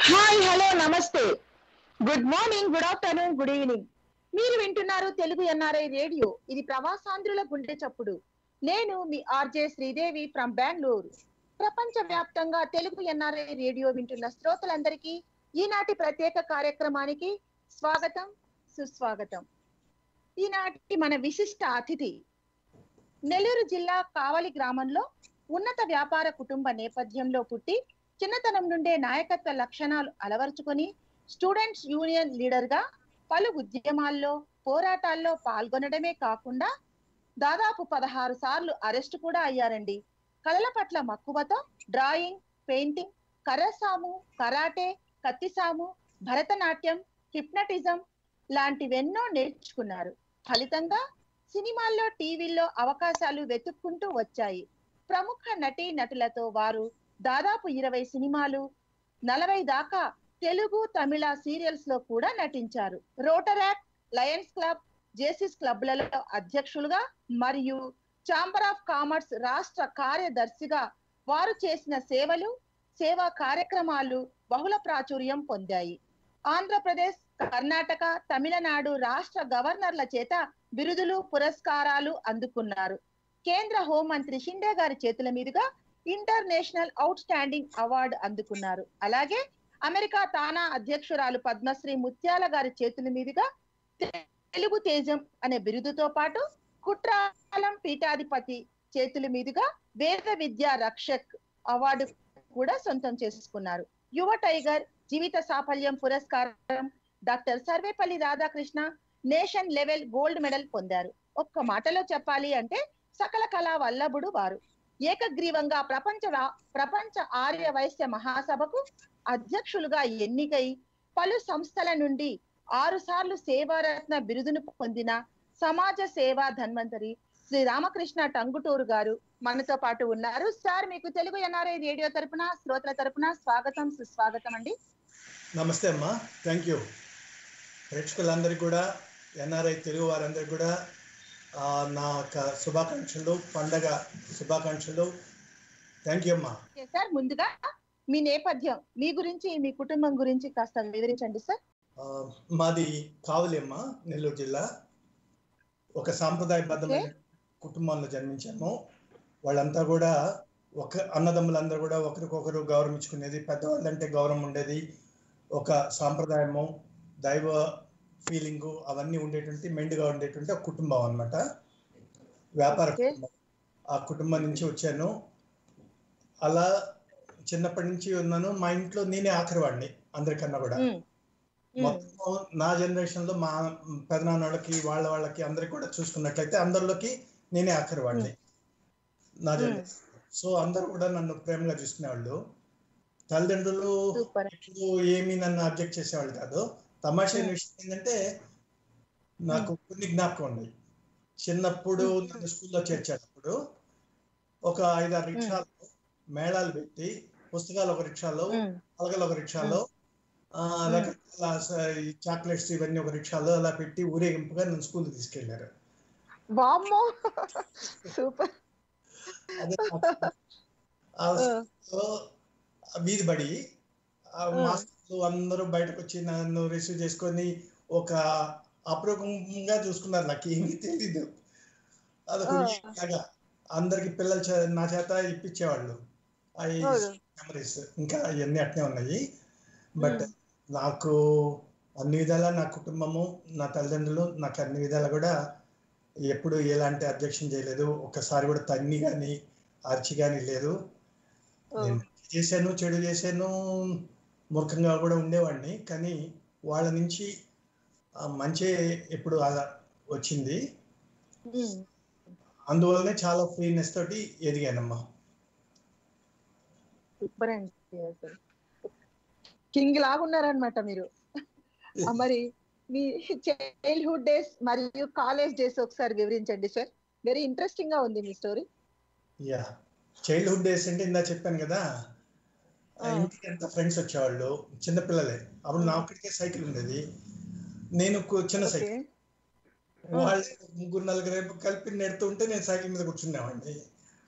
Hi hello నమస్తే good morning good afternoon good evening మీరు వింటున్నారు తెలుగు ఎన్ఆర్ఐ రేడియో ఇది ప్రవాసాంధ్రుల గుండె చప్పుడు నేను మీ ఆర్జే శ్రీదేవి ఫ్రమ్ బెంగళూరు ప్రపంచ వ్యాప్తంగా తెలుగు ఎన్ఆర్ఐ రేడియో వింటున్న శ్రోతలందరికీ ఈనాటి ప్రత్యేక కార్యక్రమానికి స్వాగతం సుస్వాగతం ఈనాటి మన విశిష్ట అతిథి నెల్లూరు జిల్లా కావలి గ్రామంలో ఉన్నత వ్యాపార కుటుంబ నేపథ్యంలో పుట్టి చిన్నతనం నుండే నాయకత్వ లక్షణాలు అలవరుచుకొని స్టూడెంట్స్ యూనియన్ లీడర్ గా పలు ఉద్యమాల్లో పోరాటాల్లో పాల్గొనడమే కాకుండా దాదాపు పదహారు సార్లు అరెస్ట్ కూడా అయ్యారండి కళల పట్ల మక్కువతో డ్రాయింగ్ పెయింటింగ్ కర్రసాము కరాటే కత్తిసాము భరతనాట్యం హిప్నటిజం లాంటివెన్నో నేర్చుకున్నారు ఫలితంగా సినిమాల్లో టీవీల్లో అవకాశాలు వెతుక్కుంటూ వచ్చాయి ప్రముఖ నటీ నటులతో వారు దాదాపు ఇరవై సినిమాలు నలభై దాకా తెలుగు తమిళ సీరియల్స్ లో కూడా నటించారు రోటరాక్ట్ లయన్స్ క్లబ్ జేసిస్ క్లబ్లలో అధ్యక్షులుగా మరియు ఛాంబర్ ఆఫ్ కామర్స్ రాష్ట్ర కార్యదర్శిగా వారు చేసిన సేవలు సేవా కార్యక్రమాలు బహుళ ప్రాచుర్యం పొందాయి ఆంధ్రప్రదేశ్ కర్ణాటక తమిళనాడు రాష్ట్ర గవర్నర్ల చేత బిరుదులు పురస్కారాలు అందుకున్నారు కేంద్ర హోంమంత్రి షిండే గారి చేతుల మీదుగా ఇంటర్నేషనల్ అవుట్ స్టాండింగ్ అవార్డు అందుకున్నారు అలాగే అమెరికా తానా అధ్యక్షురాలు పద్మశ్రీ ముత్యాల గారి చేతుల మీదుగా తెలుగు తేజం అనే బిరుదుతో పాటు కుట్రాలం పీఠాధిపతి చేతుల మీదుగా వేద విద్యా రక్షక్ అవార్డు కూడా సొంతం చేసుకున్నారు యువ టైగర్ జీవిత సాఫల్యం పురస్కారం doctor Sarvepalli Radhakrishna nation level gold medal పొందారు ఒక్క మాటలో చెప్పాలి అంటే సకల కళా వల్లభుడు వారు ఏకగ్రీవంగా ప్రపంచ రా- ప్రపంచ ఆర్య వైశ్య మహాసభకు అధ్యక్షులుగా ఎన్నికై పలు సంస్థల నుండి ఆరు సార్లు సేవారత్న బిరుదును పొందిన సమాజ సేవా ధన్వంతరి శ్రీ రామకృష్ణ టంగుటూరు గారు మనతో పాటు ఉన్నారు సార్ మీకు తెలుగు ఎన్ఆర్ఐ రేడియో తరపున శ్రోతల తరపున స్వాగతం సుస్వాగతం అండి నమస్తే అమ్మా థ్యాంక్ యూ ప్రేక్షకులందరికీ కూడా ఎన్ఆర్ఐ తెలుగు వారందరికీ కూడా ఆ, నా యొక్క శుభాకాంక్షలు పండగ శుభాకాంక్షలు థ్యాంక్ యూ అమ్మా ఓకే సార్ ముందుగా మీ నేపథ్యం మీ గురించి మీ కుటుంబం గురించి కాస్త వివరించండి సార్ ఆ, మాది కావలి అమ్మ నెల్లూరు జిల్లా ఒక సాంప్రదాయబద్ధమైన కుటుంబంలో జన్మించాము వాళ్ళంతా కూడా ఒక అన్నదమ్ములందరూ కూడా ఒకరికొకరు గౌరవించుకునేది పెద్దవాళ్ళు అంటే గౌరవం ఉండేది ఒక సాంప్రదాయము దైవ ఫీలింగు అవన్నీ ఉండేటువంటి మెండుగా ఉండేటువంటి ఒక కుటుంబం అన్నమాట వ్యాపార Okay. కుటుంబం ఆ కుటుంబం నుంచి వచ్చాను అలా చిన్నప్పటి నుంచి ఉన్నాను మా ఇంట్లో నేనే ఆఖరివాడిని అందరికన్నా కూడా ఉమ్, ఉమ్, మొత్తం నా జనరేషన్ లో మా పెదనాన్న వాళ్ళకి వాళ్ళ వాళ్ళకి అందరికి కూడా చూసుకున్నట్లయితే అందరిలోకి నేనే ఆఖరి వాడిని నా జనరేషన్ సో అందరూ కూడా నన్ను ప్రేమగా చూసుకునేవాళ్ళు తల్లిదండ్రులు సూపర్ ఎప్పుడు ఏమీ నన్ను అబ్జెక్ట్ చేసేవాళ్ళు కాదు తమాషా అయిన విషయం ఏంటంటే నాకు కొన్ని జ్ఞాపకం ఉన్నాయి చిన్నప్పుడు Hmm. నన్ను స్కూల్లో చేర్చేటప్పుడు ఒక ఐదారు రిక్షాలు మేళాలు పెట్టి పుస్తకాలు ఒక రిక్షాలో ఉమ్, పలకలు ఒక రిక్షాలో ఆ, రకరకాల స- ఈ చాక్లెట్స్ ఇవన్నీ ఒక రిక్షాలో అలా పెట్టి ఊరేగింపుగా నన్ను స్కూల్ తీసుకెళ్లారు వామ్మో సూపర్ అదే నాకు ఆ స్కూల్లో వీధి బడి ఆ Hmm. మాస్టర్లు అందరూ బయటకు వచ్చి నన్ను రిసీవ్ చేసుకొని ఒక అప్రూపంగా చూసుకున్నారు నాకు ఏమీ తెలీదు అదొక Ah. లాగా అందరికి పిల్లలు చే- నా చేత ఇప్పించేవాళ్ళు అవి అవును. మెమరీస్ ఇంకా అవన్నీ అట్నే ఉన్నాయి బట్ నాకు అన్ని విధాలా నా కుటుంబము నా తల్లిదండ్రులు నాకు అన్ని విధాలా కూడా ఎప్పుడు ఎలాంటి అబ్జెక్షన్ చేయలేదు ఒక్కసారి కూడా తన్ని కానీ అరిచి కానీ లేదు నేను మంచి చేశాను చెడు చేశాను మూర్ఖంగా కూడా ఉండేవాడిని కానీ వాళ్ళ నుంచి ఆ మంచి ఎప్పుడు అలా వచ్చింది ఉమ్, అందువల్లనే చాలా ఫ్రీనెస్ తోటి ఎదిగానమ్మా సూపర్ అండి అసలు కింగ్ లాగున్నారనమాట మీరు ఆ, మరి మీ చైల్డ్హుడ్ డేస్ మరియు కాలేజ్ డేస్ ఒకసారి వివరించండి సార్ వెరీ ఇంట్రెస్టింగ్ గా ఉంది మీ స్టోరీ యా చైల్డ్హుడ్ డేస్ అంటే ఇందా చెప్పాను కదా ఆ ఆ. ఇంటికి అంత ఫ్రెండ్స్ వచ్చేవాళ్ళు చిన్న పిల్లలే అప్పుడు నా ఒక్కడికే సైకిల్ ఉండేది నేను కు- చిన్న ఓకే సైకిల్ వాళ్ళు ముగ్గురు నలుగురు కలిపి నెడుతుంటే నేను సైకిల్ మీద కూర్చునేవాడిని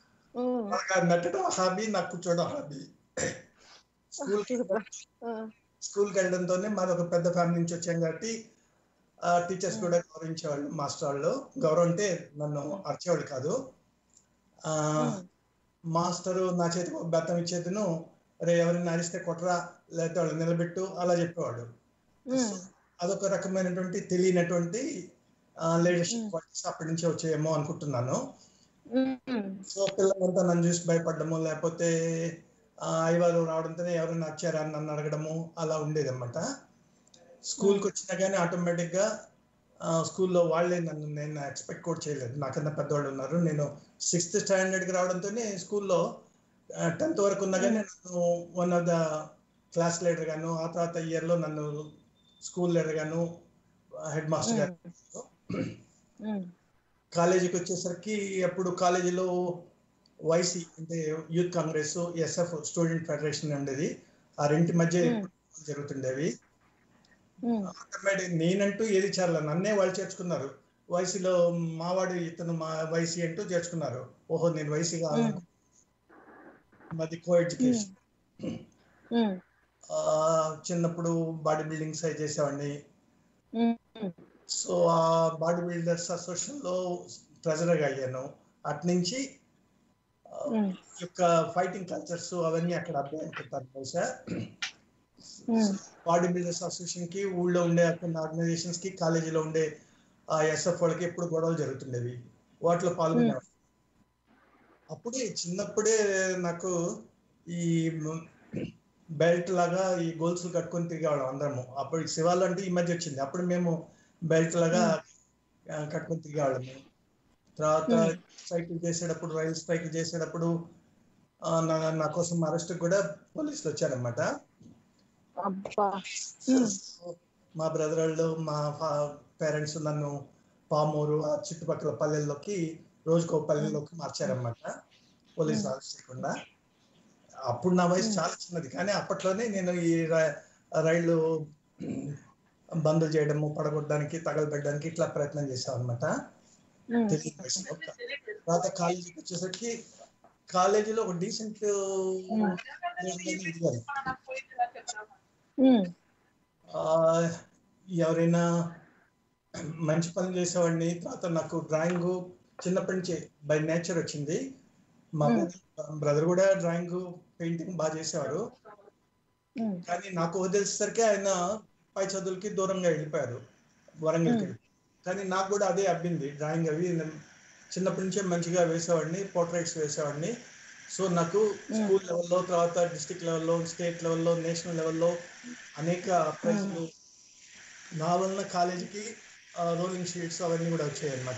నాకు అది నెట్టడం హాబీ నాకు కూర్చోవడం హాబీ స్కూల్ సూపర్ స్కూల్కి వెళ్ళడంతోనే మాది ఒక పెద్ద ఫ్యామిలీ నుంచి వచ్చాం కాబట్టి టీచర్స్ కూడా గౌరవించేవాళ్ళు మాస్టర్ వాళ్ళు గౌరవం అంటే నన్ను అరిచేవాళ్ళు కాదు ఆ, మాస్టరు నా చేతికి ఒక బెత్తం ఇచ్చేదిను రే ఎవరిని అరిస్తే కొట్టరా లేకపోతే వాళ్ళు నిలబెట్టు అలా చెప్పేవాడు అదొక రకమైనటువంటి తెలియనటువంటి లీడర్షిప్ క్వాలిటీస్ అప్పటి నుంచే వచ్చాయేమో అనుకుంటున్నాను సో పిల్లలంతా నన్ను చూసి భయపడము లేకపోతే ఆ, అయ్యవారు రావడంతోనే ఎవరైనా వచ్చారా అని నన్ను అడగడము అలా ఉండేది అనమాట స్కూల్కి వచ్చినా కానీ ఆటోమేటిక్గా స్కూల్లో వాళ్ళే నన్ను నేను ఎక్స్పెక్ట్ కూడా చేయలేదు నాకన్నా పెద్దవాళ్ళు ఉన్నారు నేను సిక్స్త్ స్టాండర్డ్కి రావడంతోనే స్కూల్లో టెన్త్ వరకు ఉన్నా కానీ నన్ను one of the class leader గాను ఆ తర్వాత ఇయర్లో నన్ను స్కూల్ లీడర్ గాను హెడ్ మాస్టర్ గారు కాలేజీకి వచ్చేసరికి అప్పుడు కాలేజీలో వైసీ అంటే Youth Congress SF Student Federation ఉండేది ఆ రెంటి మధ్య జరుగుతుండేవి ఆటోమేటిక్ నేనంటూ ఏది చేరాల నన్నే వాళ్ళు చేర్చుకున్నారు వైసీలో మావాడు ఇతను మా వైసీ అంటూ చేర్చుకున్నారు ఓహో నేను వైసీ కావాలి మాది కో ఎడ్యుకేషన్ చిన్నప్పుడు బాడీ బిల్డింగ్ సైజ్ చేసేవాడిని సో ఆ బాడీ బిల్డర్స్ అసోసియేషన్ లో ట్రెజరర్ గా అయ్యాను అటు నుంచి ఆ, ఈ యొక్క ఫైటింగ్ కల్చర్స్ అవన్నీ అక్కడ అబ్బాయి అనుకుంటాను బహుశా బాడీ బిల్డర్స్ అసోసియేషన్ కి ఊళ్ళో ఉండే కొన్ని ఆర్గనైజేషన్స్ కి కాలేజీలో ఉండే ఆ ఎస్ఎఫ్ వాళ్ళకి ఎప్పుడు గొడవలు జరుగుతుండేవి వాటిలో పాల్గొనేవాడు అప్పుడే చిన్నప్పుడే నాకు ఈ బెల్ట్ లాగా ఈ గోల్స్ కట్టుకొని తిరిగేవాళ్ళం అందరము అప్పుడు ఈ శివాలు అంటే ఈ మధ్య వచ్చింది అప్పుడు మేము బెల్ట్ లాగా ఆ, కట్టుకొని తిరిగేవాళ్ళం మేము తర్వాత సైకిల్ చేసేటప్పుడు రైలు స్ట్రైక్ చేసేటప్పుడు ఆ, నా నా కోసం అరెస్ట్ కూడా పోలీసులు వచ్చారనమాట అబ్బా మా బ్రదర్ వాళ్ళు మా పేరెంట్స్ నన్ను పామూరు ఆ చుట్టుపక్కల పల్లెల్లోకి రోజుకో పల్లెల్లోకి మార్చారన్నమాట పోలీస్ అరెస్ట్ చేయకుండా అప్పుడు నా వయసు చాలా చిన్నది కానీ అప్పట్లోనే నేను ఈ ర- రైళ్ళు బంద్ చేయడము పడగొట్టడానికి తగలబెట్టడానికి ఇట్లా ప్రయత్నం చేశాను అనమాట తెలియని వయసులో తర్వాత కాలేజీకి వచ్చేసరికి కాలేజీలో ఒక డీసెంట్ ఇదిగాను ఆ, ఎవరైనా మంచి పని చేసేవాడిని తర్వాత నాకు డ్రాయింగ్ చిన్నప్పటి నుంచి బై నేచర్ వచ్చింది మా బ్రదర్ కూడా డ్రాయింగ్ పెయింటింగ్ బాగా చేసేవారు కానీ నాకు వదిలేసరికి ఆయన పై చదువులకి దూరంగా వెళ్ళిపోయారు వరంగల్కి కానీ నాకు కూడా అదే అబ్బింది డ్రాయింగ్ అవి నేను చిన్నప్పటి నుంచే మంచిగా వేసేవాడిని పోర్ట్రైట్స్ వేసేవాడిని సో నాకు స్కూల్ లెవెల్లో తర్వాత డిస్ట్రిక్ట్ లెవెల్లో స్టేట్ లెవెల్లో నేషనల్ లెవెల్లో అనేక ప్రైజ్లు నా వలన కాలేజీకి రోలింగ్ షీట్స్ అవన్నీ కూడా వచ్చాయి అనమాట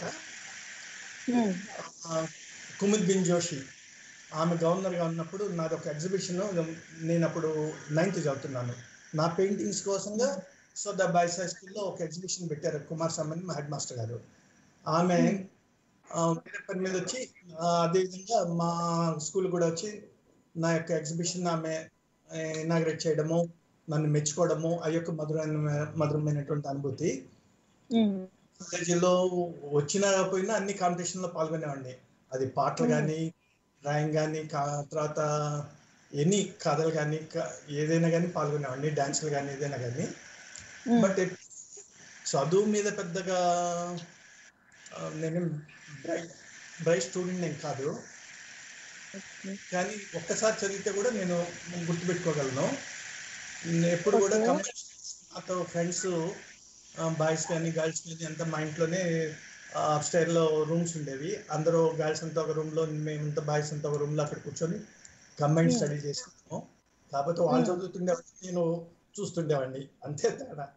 కుముద్ బిన్ జోషి ఆమె గవర్నర్గా ఉన్నప్పుడు నాది ఒక ఎగ్జిబిషన్ నేను అప్పుడు నైన్త్ చదువుతున్నాను నా పెయింటింగ్స్ కోసంగా సో ద బాయ్స్ హై స్కూల్లో ఒక ఎగ్జిబిషన్ పెట్టారు కుమార్ సామని మా హెడ్ మాస్టర్ గారు ఆమె ఆ, వేరే పని మీద వచ్చి ఆ, అదేవిధంగా మా స్కూల్ కూడా వచ్చి నా యొక్క ఎగ్జిబిషన్ ఆమె ఇనాగ్రేట్ చేయడము నన్ను మెచ్చుకోవడము ఆ యొక్క మధురమైన మధురమైనటువంటి అనుభూతి కాలేజీలో వచ్చినా పోయినా అన్ని కాంపిటీషన్ లో పాల్గొనేవాడిని అది పాటలు కానీ డ్రాయింగ్ కానీ తర్వాత ఎనీ కథలు కానీ ఏదైనా కానీ పాల్గొనేవాడిని డాన్సులు కానీ ఏదైనా కానీ బట్ చదువు మీద పెద్దగా ఆ, నేను బ్రైట్ బ్రైట్ స్టూడెంట్ నేను కాదు కానీ ఒక్కసారి చదివితే కూడా నేను గుర్తుపెట్టుకోగలను నేను ఎప్పుడు కూడా Okay. నాతో ఫ్రెండ్స్ బాయ్స్ కానీ గర్ల్స్ కానీ అంతా మా ఇంట్లోనే అప్స్టైర్ లో రూమ్స్ ఉండేవి అందరూ గర్ల్స్ అంతా ఒక రూమ్ లో మేమంతా బాయ్స్ అంతా ఒక రూమ్ లో అక్కడ కూర్చొని కంబైన్ Hmm. స్టడీ చేసుకున్నాము కాకపోతే వాళ్ళు Hmm. చదువుతుండేవాడిని నేను చూస్తుండేవాడిని అంతే తేడా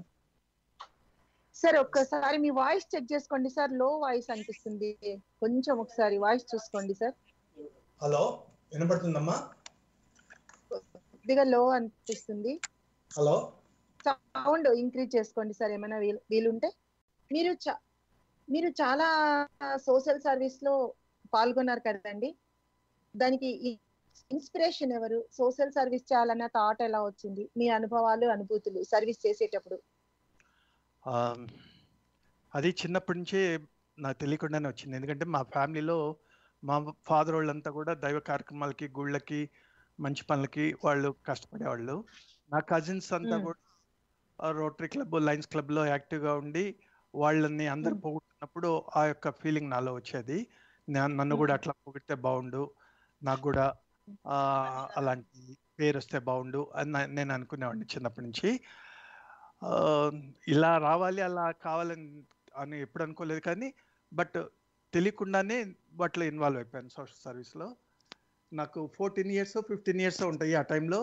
సార్ ఒక్కసారి మీ వాయిస్ చెక్ చేసుకోండి సార్ లో వాయిస్ అనిపిస్తుంది కొంచెం ఒకసారి వాయిస్ చూసుకోండి సార్ హలో వినపడుతుందమ్మా కొద్దిగా లో అనిపిస్తుంది హలో సౌండ్ ఇంక్రీజ్ చేసుకోండి సార్ ఏమైనా వీలు వీలుంటే మీరు చా- మీరు చాలా సోషల్ సర్వీస్ లో పాల్గొన్నారు కదండి దానికి ఇన్స్పిరేషన్ ఎవరు సోషల్ సర్వీస్ చేయాలన్న థాట్ ఎలా వచ్చింది మీ అనుభవాలు అనుభూతులు సర్వీస్ చేసేటప్పుడు ఆ, అది చిన్నప్పటి నుంచే నాకు తెలియకుండానే వచ్చింది ఎందుకంటే మా ఫ్యామిలీలో మా ఫాదర్ వాళ్ళంతా కూడా దైవ కార్యక్రమాలకి గుళ్ళకి మంచి పనులకి వాళ్ళు కష్టపడేవాళ్ళు నా కజిన్స్ అంతా మ్మ్. కూడా రోటరీ క్లబ్ లయన్స్ క్లబ్ లో యాక్టివ్ గా ఉండి వాళ్ళని అందరు మ్మ్. పొగుడుతున్నప్పుడు ఆ యొక్క ఫీలింగ్ నాలో వచ్చేది నా- నన్ను కూడా మ్మ్. అట్లా పొగిడితే బాగుండు నాకు కూడా ఆ, అలాంటి పేరు వస్తే బాగుండు అని నా- నేను అనుకునేవాడిని చిన్నప్పటి నుంచి ఆ, ఇలా రావాలి అలా కావాలని అని ఎప్పుడు అనుకోలేదు కానీ బట్ తెలియకుండానే వాటిలో ఇన్వాల్వ్ అయిపోయాను సోషల్ సర్వీస్లో నాకు ఫోర్టీన్ ఇయర్స్ ఫిఫ్టీన్ ఇయర్స్ ఉంటాయి ఆ టైంలో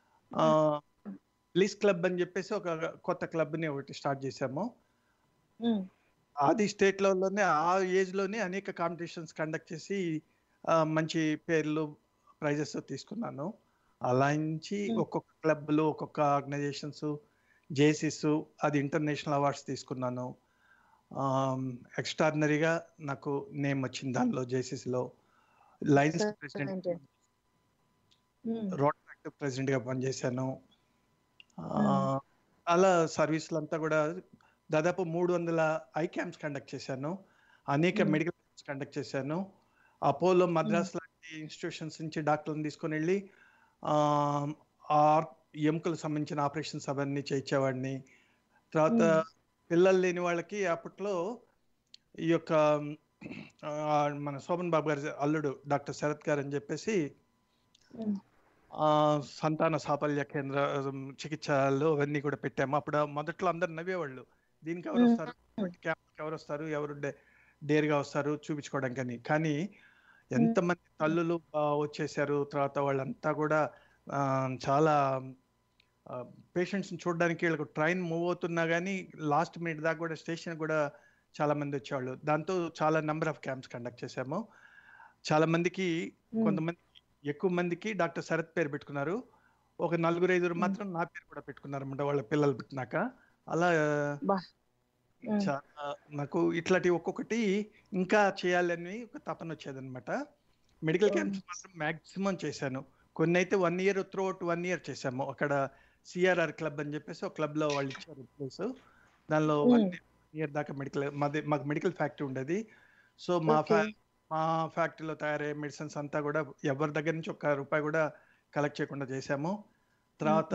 లీస్ క్లబ్ అని చెప్పేసి ఒక కొత్త క్లబ్ని ఒకటి స్టార్ట్ చేశాము మ్మ్. అది స్టేట్ లెవెల్లోనే ఆ ఏజ్లోనే అనేక కాంపిటీషన్స్ కండక్ట్ చేసి ఆ, మంచి పేర్లు ప్రైజెస్ తీసుకున్నాను అలా నుంచి Hmm. ఒక్కొక్క క్లబ్లు ఒక్కొక్క ఆర్గనైజేషన్స్ జేసీస్ అది ఇంటర్నేషనల్ అవార్డ్స్ తీసుకున్నాను ఎక్స్ట్రాడినరీగా నాకు నేమ్ వచ్చింది దానిలో జేసీసీలో లైన్స్ ప్రెసిడెంట్ Excellent. మ్మ్. రోడ్ యాక్టివ్ ప్రెసిడెంట్ గా పనిచేశాను ఆ, Hmm. అలా సర్వీసులు అంతా కూడా దాదాపు మూడు వందల ఐ క్యాంప్స్ కండక్ట్ చేశాను అనేక Hmm. మెడికల్ క్యాంప్స్ కండక్ట్ చేశాను అపోలో మద్రాస్ లాంటి ఇన్స్టిట్యూషన్స్ నుంచి డాక్టర్లను తీసుకొని వెళ్ళి ఆ, ఆ ఎముకలకు సంబంధించిన ఆపరేషన్స్ అవన్నీ చేయించేవాడిని తర్వాత Hmm. పిల్లలు లేని వాళ్ళకి అప్పట్లో ఈ యొక్క ఆ, మన శోభన్ బాబు గారి అల్లుడు డాక్టర్ శరత్ గారు అని చెప్పేసి మ్మ్. ఆ సంతాన సాఫల్య కేంద్ర ఉమ్, చికిత్సలు అవన్నీ కూడా పెట్టాము అప్పుడు మొదట్లో అందరు నవ్వేవాళ్ళు దీనికి ఎవరు మ్మ్. వస్తారు క్యాంప్కి ఎవరు వస్తారు ఎవరు డే- డేర్గా వస్తారు చూపించుకోవడానికి అని కానీ ఎంతమంది తల్లులు ఆ, వచ్చేసారు తర్వాత వాళ్ళంతా కూడా ఆ, చాలా పేషెంట్స్ని చూడడానికి వీళ్ళకి ట్రైన్ మూవ్ అవుతున్నా కానీ లాస్ట్ మినిట్ దాకా కూడా స్టేషన్ కూడా చాలా మంది వచ్చేవాళ్ళు దాంతో చాలా నెంబర్ ఆఫ్ క్యాంప్స్ కండక్ట్ చేశాము చాలా మందికి మ్మ్. కొంతమంది ఎక్కువ మందికి డాక్టర్ శరత్ పేరు పెట్టుకున్నారు ఒక నలుగురు ఐదుగురు మ్మ్. మాత్రం నా పేరు కూడా పెట్టుకున్నారు అన్నమాట వాళ్ళ పిల్లలు పుట్టినాక అలా బా. మ్మ్. చాలా నాకు ఇట్లాంటి ఒక్కొక్కటి ఇంకా చేయాలని ఒక తపన వచ్చేదన్నమాట మెడికల్ మ్మ్. క్యాంప్స్ మాత్రం మాక్సిమం చేశాను కొన్ని అయితే one year throughout one year చేశాము అక్కడ సిఆర్ఆర్ క్లబ్ అని చెప్పేసి ఒక క్లబ్ లో వాళ్ళు ఇచ్చారు ప్లేస్ దానిలో వన్ మ్మ్. ఇయర్ దాకా మెడికల్ మాది మాకు మెడికల్ ఫ్యాక్టరీ ఉండేది సో మా ఓకే. ఫ్యా మా ఫ్యాక్టరీలో తయారయ్యే మెడిసిన్స్ అంతా కూడా ఎవరి దగ్గర నుంచి ఒక్క రూపాయి కూడా కలెక్ట్ చేయకుండా చేశాము తర్వాత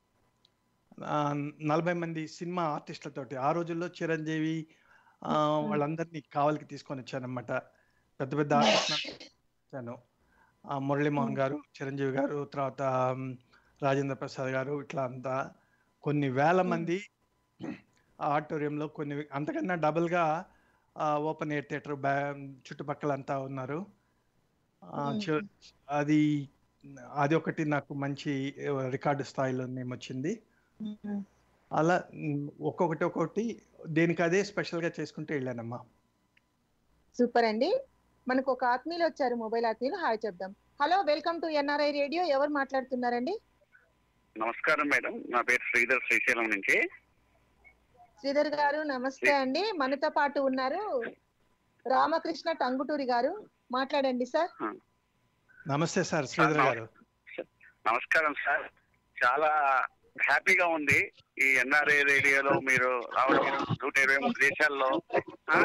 ఆ, నలభై మంది సినిమా ఆర్టిస్టులతోటి ఆ రోజుల్లో చిరంజీవి ఆ, మ్మ్. వాళ్ళందరినీ కావలికి తీసుకొని వచ్చానమాట పెద్ద పెద్ద ఆర్టిస్టులను వచ్చాను ఆ, మురళీమోహన్ గారు చిరంజీవి గారు తర్వాత ఉమ్, రాజేంద్ర ప్రసాద్ గారు ఇట్లా అంతా కొన్ని వేల మ్మ్. మంది ఆ ఆడిటోరియంలో కొన్ని అంతకన్నా డబుల్గా ఓపెన్ ఎయిర్ థియేటర్ బ్యా చుట్టుపక్కల అంతా ఉన్నారు ఆ, మ్మ్. చు- అది అది ఒకటి నాకు మంచి రికార్డు స్థాయిలో నేమ్ వచ్చింది మ్మ్. అలా ఉమ్, ఒక్కొక్కటి ఒక్కొక్కటి దేనికి అదే స్పెషల్ గా చేసుకుంటూ వెళ్ళానమ్మా సూపర్ అండి మనకు ఒక ఆత్మీయులు వచ్చారు మొబైల్ ఆత్మీయులు హాయ్ చెప్దాం hello welcome to NRI radio ఎవరు మాట్లాడుతున్నారండి నమస్కారం మేడం నా పేరు శ్రీధర్ శ్రీశైలం నుంచి శ్రీధర్ గారు నమస్తే అండి మనతో పాటు ఉన్నారు రామకృష్ణ టంగుటూరి గారు మాట్లాడండి సార్ నమస్తే సార్ శ్రీధర్ గారు నమస్కారం సార్ చాలా హ్యాపీగా ఉంది ఈ ఎన్ఆర్ఏ రేడియోలో మీరు రావడం నూట ఇరవై మూడు దేశాల్లో ఆ?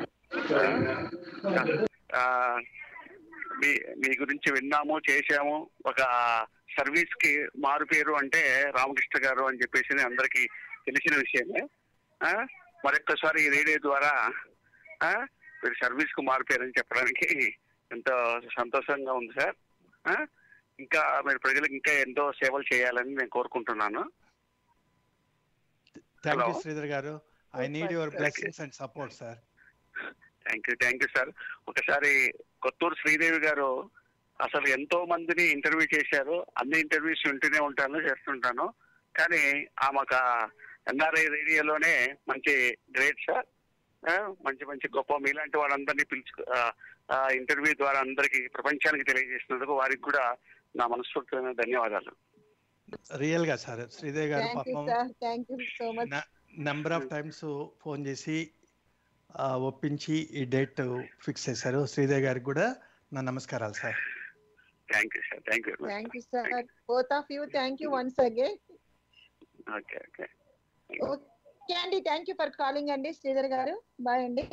ఆ, మీ మీ గురించి విన్నాము చేశాము ఒక సర్వీస్ కి మారు పేరు అంటే రామకృష్ణ గారు అని చెప్పేసి అందరికి తెలిసిన విషయమే ఆ? మరొక్కసారి ఈ రేడియో ద్వారా ఆ, మీరు సర్వీస్ కు మారు పేరు అని చెప్పడానికి ఎంతో సంతోషంగా ఉంది సార్ ఆ? ఇంకా మీరు ప్రజలకు ఇంకా ఎంతో సేవలు చేయాలని నేను కోరుకుంటున్నాను థ్యాంక్ యూ Hello. శ్రీధర్ గారు I need your Super. Blessings and support sir thank you thank you sir ఒకసారి కొత్తూరు శ్రీదేవి గారు అసలు ఎంతో మందిని ఇంటర్వ్యూ చేశారు అన్ని ఇంటర్వ్యూస్ వింటూనే ఉంటాను చేస్తుంటాను కానీ ఆమె ఒక ఎన్ఆర్ఐ రేడియోలోనే మంచి గ్రేట్ సార్ ఆ, మంచి మంచి గొప్ప మీలాంటి వాళ్ళందరినీ పిలుచు ఇంటర్వ్యూ ద్వారా అందరికి ప్రపంచానికి తెలియజేసినందుకు వారికి కూడా నా మనస్ఫూర్తిమైన ధన్యవాదాలు రియల్ గా సార్ శ్రీదేవి గారు థ్యాంక్ యూ పాపం sir thank you so much number of times phone చేసి ఆ, ఒప్పించి ఈ డేట్ ఫిక్స్ చేశారు శ్రీదేవి గారికి కూడా నా నమస్కారాలు sir thank you sir thank you thank you sir both of you thank you once again okay okay okay అండి థ్యాంక్ యూ ఫర్ కాలింగ్ అండి శ్రీధర్ గారు బాయ్ అండి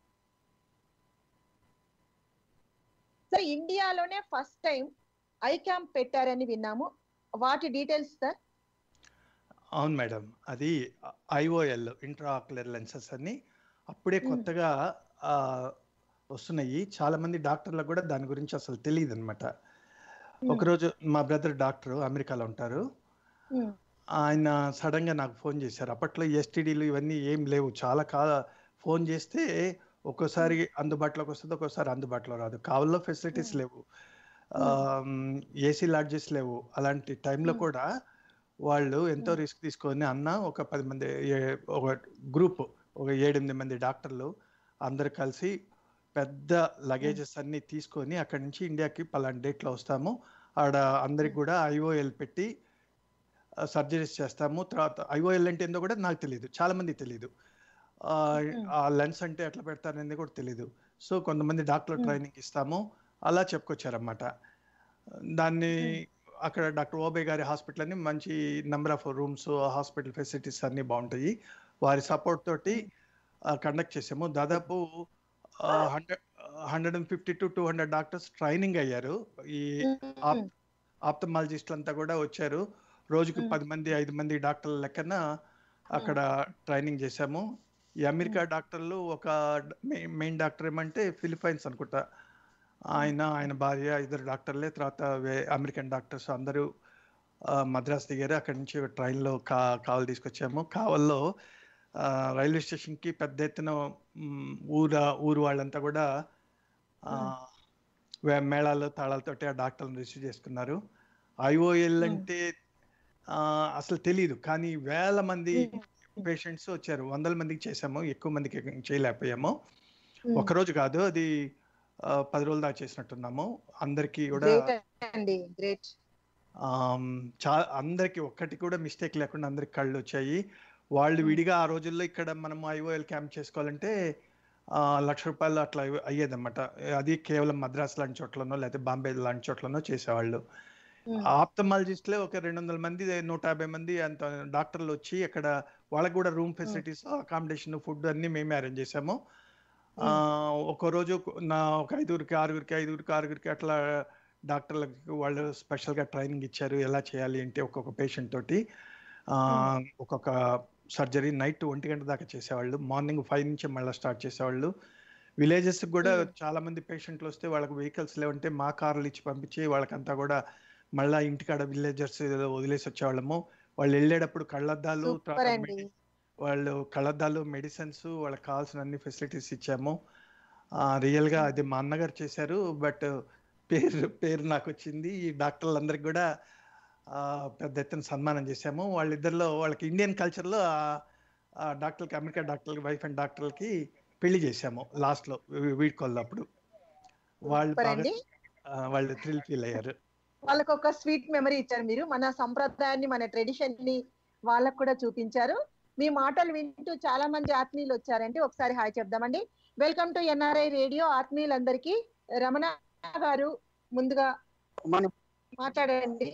సార్ ఇండియాలోనే ఫస్ట్ టైం ఐ క్యాంప్ పెట్టారని విన్నాము వాటి డీటెయిల్స్ సార్ అవును madam అది ఐఓఎల్ ఇంట్రాక్యులర్ లెన్సెస్ అని అప్పుడే మ్మ్. కొత్తగా ఆ, వస్తున్నాయి చాలా మంది డాక్టర్లకు కూడా దాని గురించి అసలు తెలియదు అనమాట ఒకరోజు మా బ్రదర్ డాక్టర్ అమెరికాలో ఉంటారు ఉమ్, ఆయన సడన్ గా నాకు ఫోన్ చేశారు అప్పట్లో ఎస్టీడీలు ఇవన్నీ ఏం లేవు చాలా కాల ఫోన్ చేస్తే ఒక్కోసారి అందుబాటులోకి వస్తుంది ఒక్కోసారి అందుబాటులో రాదు కావల్లో ఫెసిలిటీస్ Hmm. లేవు ఏసీ లాడ్జెస్ లేవు అలాంటి టైంలో Hmm. కూడా వాళ్ళు ఎంతో Hmm. రిస్క్ తీసుకొని అన్న ఒక పది మంది ఏ- ఒక గ్రూప్ ఒక ఏడెనిమిది మంది డాక్టర్లు అందరు కలిసి పెద్ద లగేజెస్ అన్ని తీసుకొని అక్కడి నుంచి ఇండియాకి పలానా డేట్లో వస్తాము ఆడ అందరికి కూడా ఐఓఎల్ పెట్టి సర్జరీస్ చేస్తాము తర్వాత ఐఓఎల్ అంటే ఏందో కూడా నాకు తెలియదు చాలా మంది తెలియదు ఆ, Hmm. ఆ లెన్స్ అంటే ఎట్లా పెడతారనేది కూడా తెలియదు సో కొంతమంది డాక్టర్ Hmm. ట్రైనింగ్ ఇస్తాము అలా చెప్పుకొచ్చారన్నమాట దాన్ని Hmm. అక్కడ డాక్టర్ ఓబే గారి హాస్పిటల్ అని మంచి number of rooms hospital facilities అన్ని బాగుంటాయి వారి సపోర్ట్ తోటి కండక్ట్ చేసాము దాదాపు hundred hundred and fifty to two hundred doctors training అయ్యారు ఈ ఉమ్, ఆప్తమాలజిస్టులు అంతా కూడా వచ్చారు రోజుకు మ్మ్. పది మంది ఐదు మంది డాక్టర్ల లెక్కన అక్కడ ట్రైనింగ్ చేశాము ఈ అమెరికా డాక్టర్లు ఒక మెయిన్ డాక్టర్ ఏమంటే ఫిలిపైన్స్ అనుకుంటా ఆయన ఆయన భార్య ఇద్దరు డాక్టర్లే తర్వాత వే- అమెరికన్ డాక్టర్స్ అందరూ ఆ, మద్రాస్ దిగారు అక్కడి నుంచి ఒక ట్రైన్లో కా కావలి తీసుకొచ్చాము కావల్లో ఆ, రైల్వే స్టేషన్కి పెద్ద ఎత్తున మ్, ఊర ఊరు వాళ్ళంతా కూడా ఆ, వే- మేళాలు తాళాలతోటి ఆ డాక్టర్లను రిసీవ్ చేసుకున్నారు ఐఓఎల్ Hmm. అంటే ఆ, అసలు తెలియదు కానీ వేల మంది ఉమ్, పేషెంట్స్ వచ్చారు వందల మందికి చేసాము ఎక్కువ మందికి చేయలేకపోయాము ఉమ్. ఒక రోజు కాదు అది ఆ, పది రోజుల దాకా చేసినట్టున్నాము అందరికీ కూడా గ్రేట్ అండి గ్రేట్ ఆమ్, చా అందరికి ఒక్కటి కూడా మిస్టేక్ లేకుండా అందరికి కళ్ళు వచ్చాయి వాళ్ళు Hmm. విడిగా ఆ రోజుల్లో ఇక్కడ మనం ఐఓఎల్ క్యాంప్ చేసుకోవాలంటే ఆ, లక్ష రూపాయలు అట్లా అయ్యేదన్నమాట అది కేవలం మద్రాస్ లాంటి చోట్లనో లేకపోతే బాంబే లాంటి చోట్లనో చేసేవాళ్ళు ఆప్తమాలజిస్ట్లే ఒక రెండు వందల మంది నూట యాభై మంది అంత డాక్టర్లు వచ్చి అక్కడ వాళ్ళకి కూడా రూమ్ ఫెసిలిటీస్ అకామిడేషన్ ఫుడ్ అన్ని మేమే అరేంజ్ చేసాము ఆ, ఒక రోజు నా ఒక ఐదుగురికి ఆరుగురికి ఐదుగురికి ఆరుగురికి అట్లా డాక్టర్లకు వాళ్ళు స్పెషల్గా ట్రైనింగ్ ఇచ్చారు ఎలా చేయాలి అంటే ఒక్కొక్క పేషెంట్ తోటి ఆ, ఒక్కొక్క సర్జరీ నైట్ ఒంటి గంట దాకా చేసేవాళ్ళు మార్నింగ్ ఫైవ్ నుంచి మళ్ళీ స్టార్ట్ చేసేవాళ్ళు విలేజెస్ కూడా Hmm. చాలా మంది పేషెంట్లు వస్తే వాళ్ళకి వెహికల్స్ లేవంటే మా కార్లు ఇచ్చి పంపించి వాళ్ళకంతా కూడా మళ్ళా ఇంటికాడ విలేజర్స్ వదిలేసి వచ్చేవాళ్ళము వాళ్ళు వెళ్ళేటప్పుడు కళ్ళద్దాలు సూపర్ తర్వాత అండి మెడి- వాళ్ళు కళ్ళద్దాలు మెడిసిన్స్ వాళ్ళకి కావాల్సిన అన్ని ఫెసిలిటీస్ ఇచ్చాము ఆ, రియల్ గా అది మా అన్నగారు చేశారు బట్ పేరు పేరు నాకు వచ్చింది ఈ డాక్టర్లందరికి కూడా ఆ, పెద్ద ఎత్తున సన్మానం చేశాము వాళ్ళిద్దరిలో వాళ్ళకి ఇండియన్ కల్చర్లో ఆ డాక్టర్కి అమెరికా డాక్టర్కి వైఫ్ అండ్ డాక్టర్కి పెళ్లి చేశాము లాస్ట్ లో వీ- వీడ్కోల్లో అప్పుడు వాళ్ళు సూపర్ బాగా అండి ఆ, వాళ్ళు థ్రిల్ ఫీల్ అయ్యారు వాళ్ళకి ఒక స్వీట్ మెమరీ ఇచ్చారు మీరు మన సంప్రదాయాన్ని మన ట్రెడిషన్ ని వాళ్ళకు కూడా చూపించారు మీ మాటలు వింటూ చాలా మంది ఆత్మీయులు వచ్చారండి ఒకసారి హాయ్ చెప్దామండి వెల్కమ్ టు ఎన్ఆర్ఐ రేడియో ఆత్మీయులందరికీ రమణ గారు ముందుగా మనం మాట్లాడండి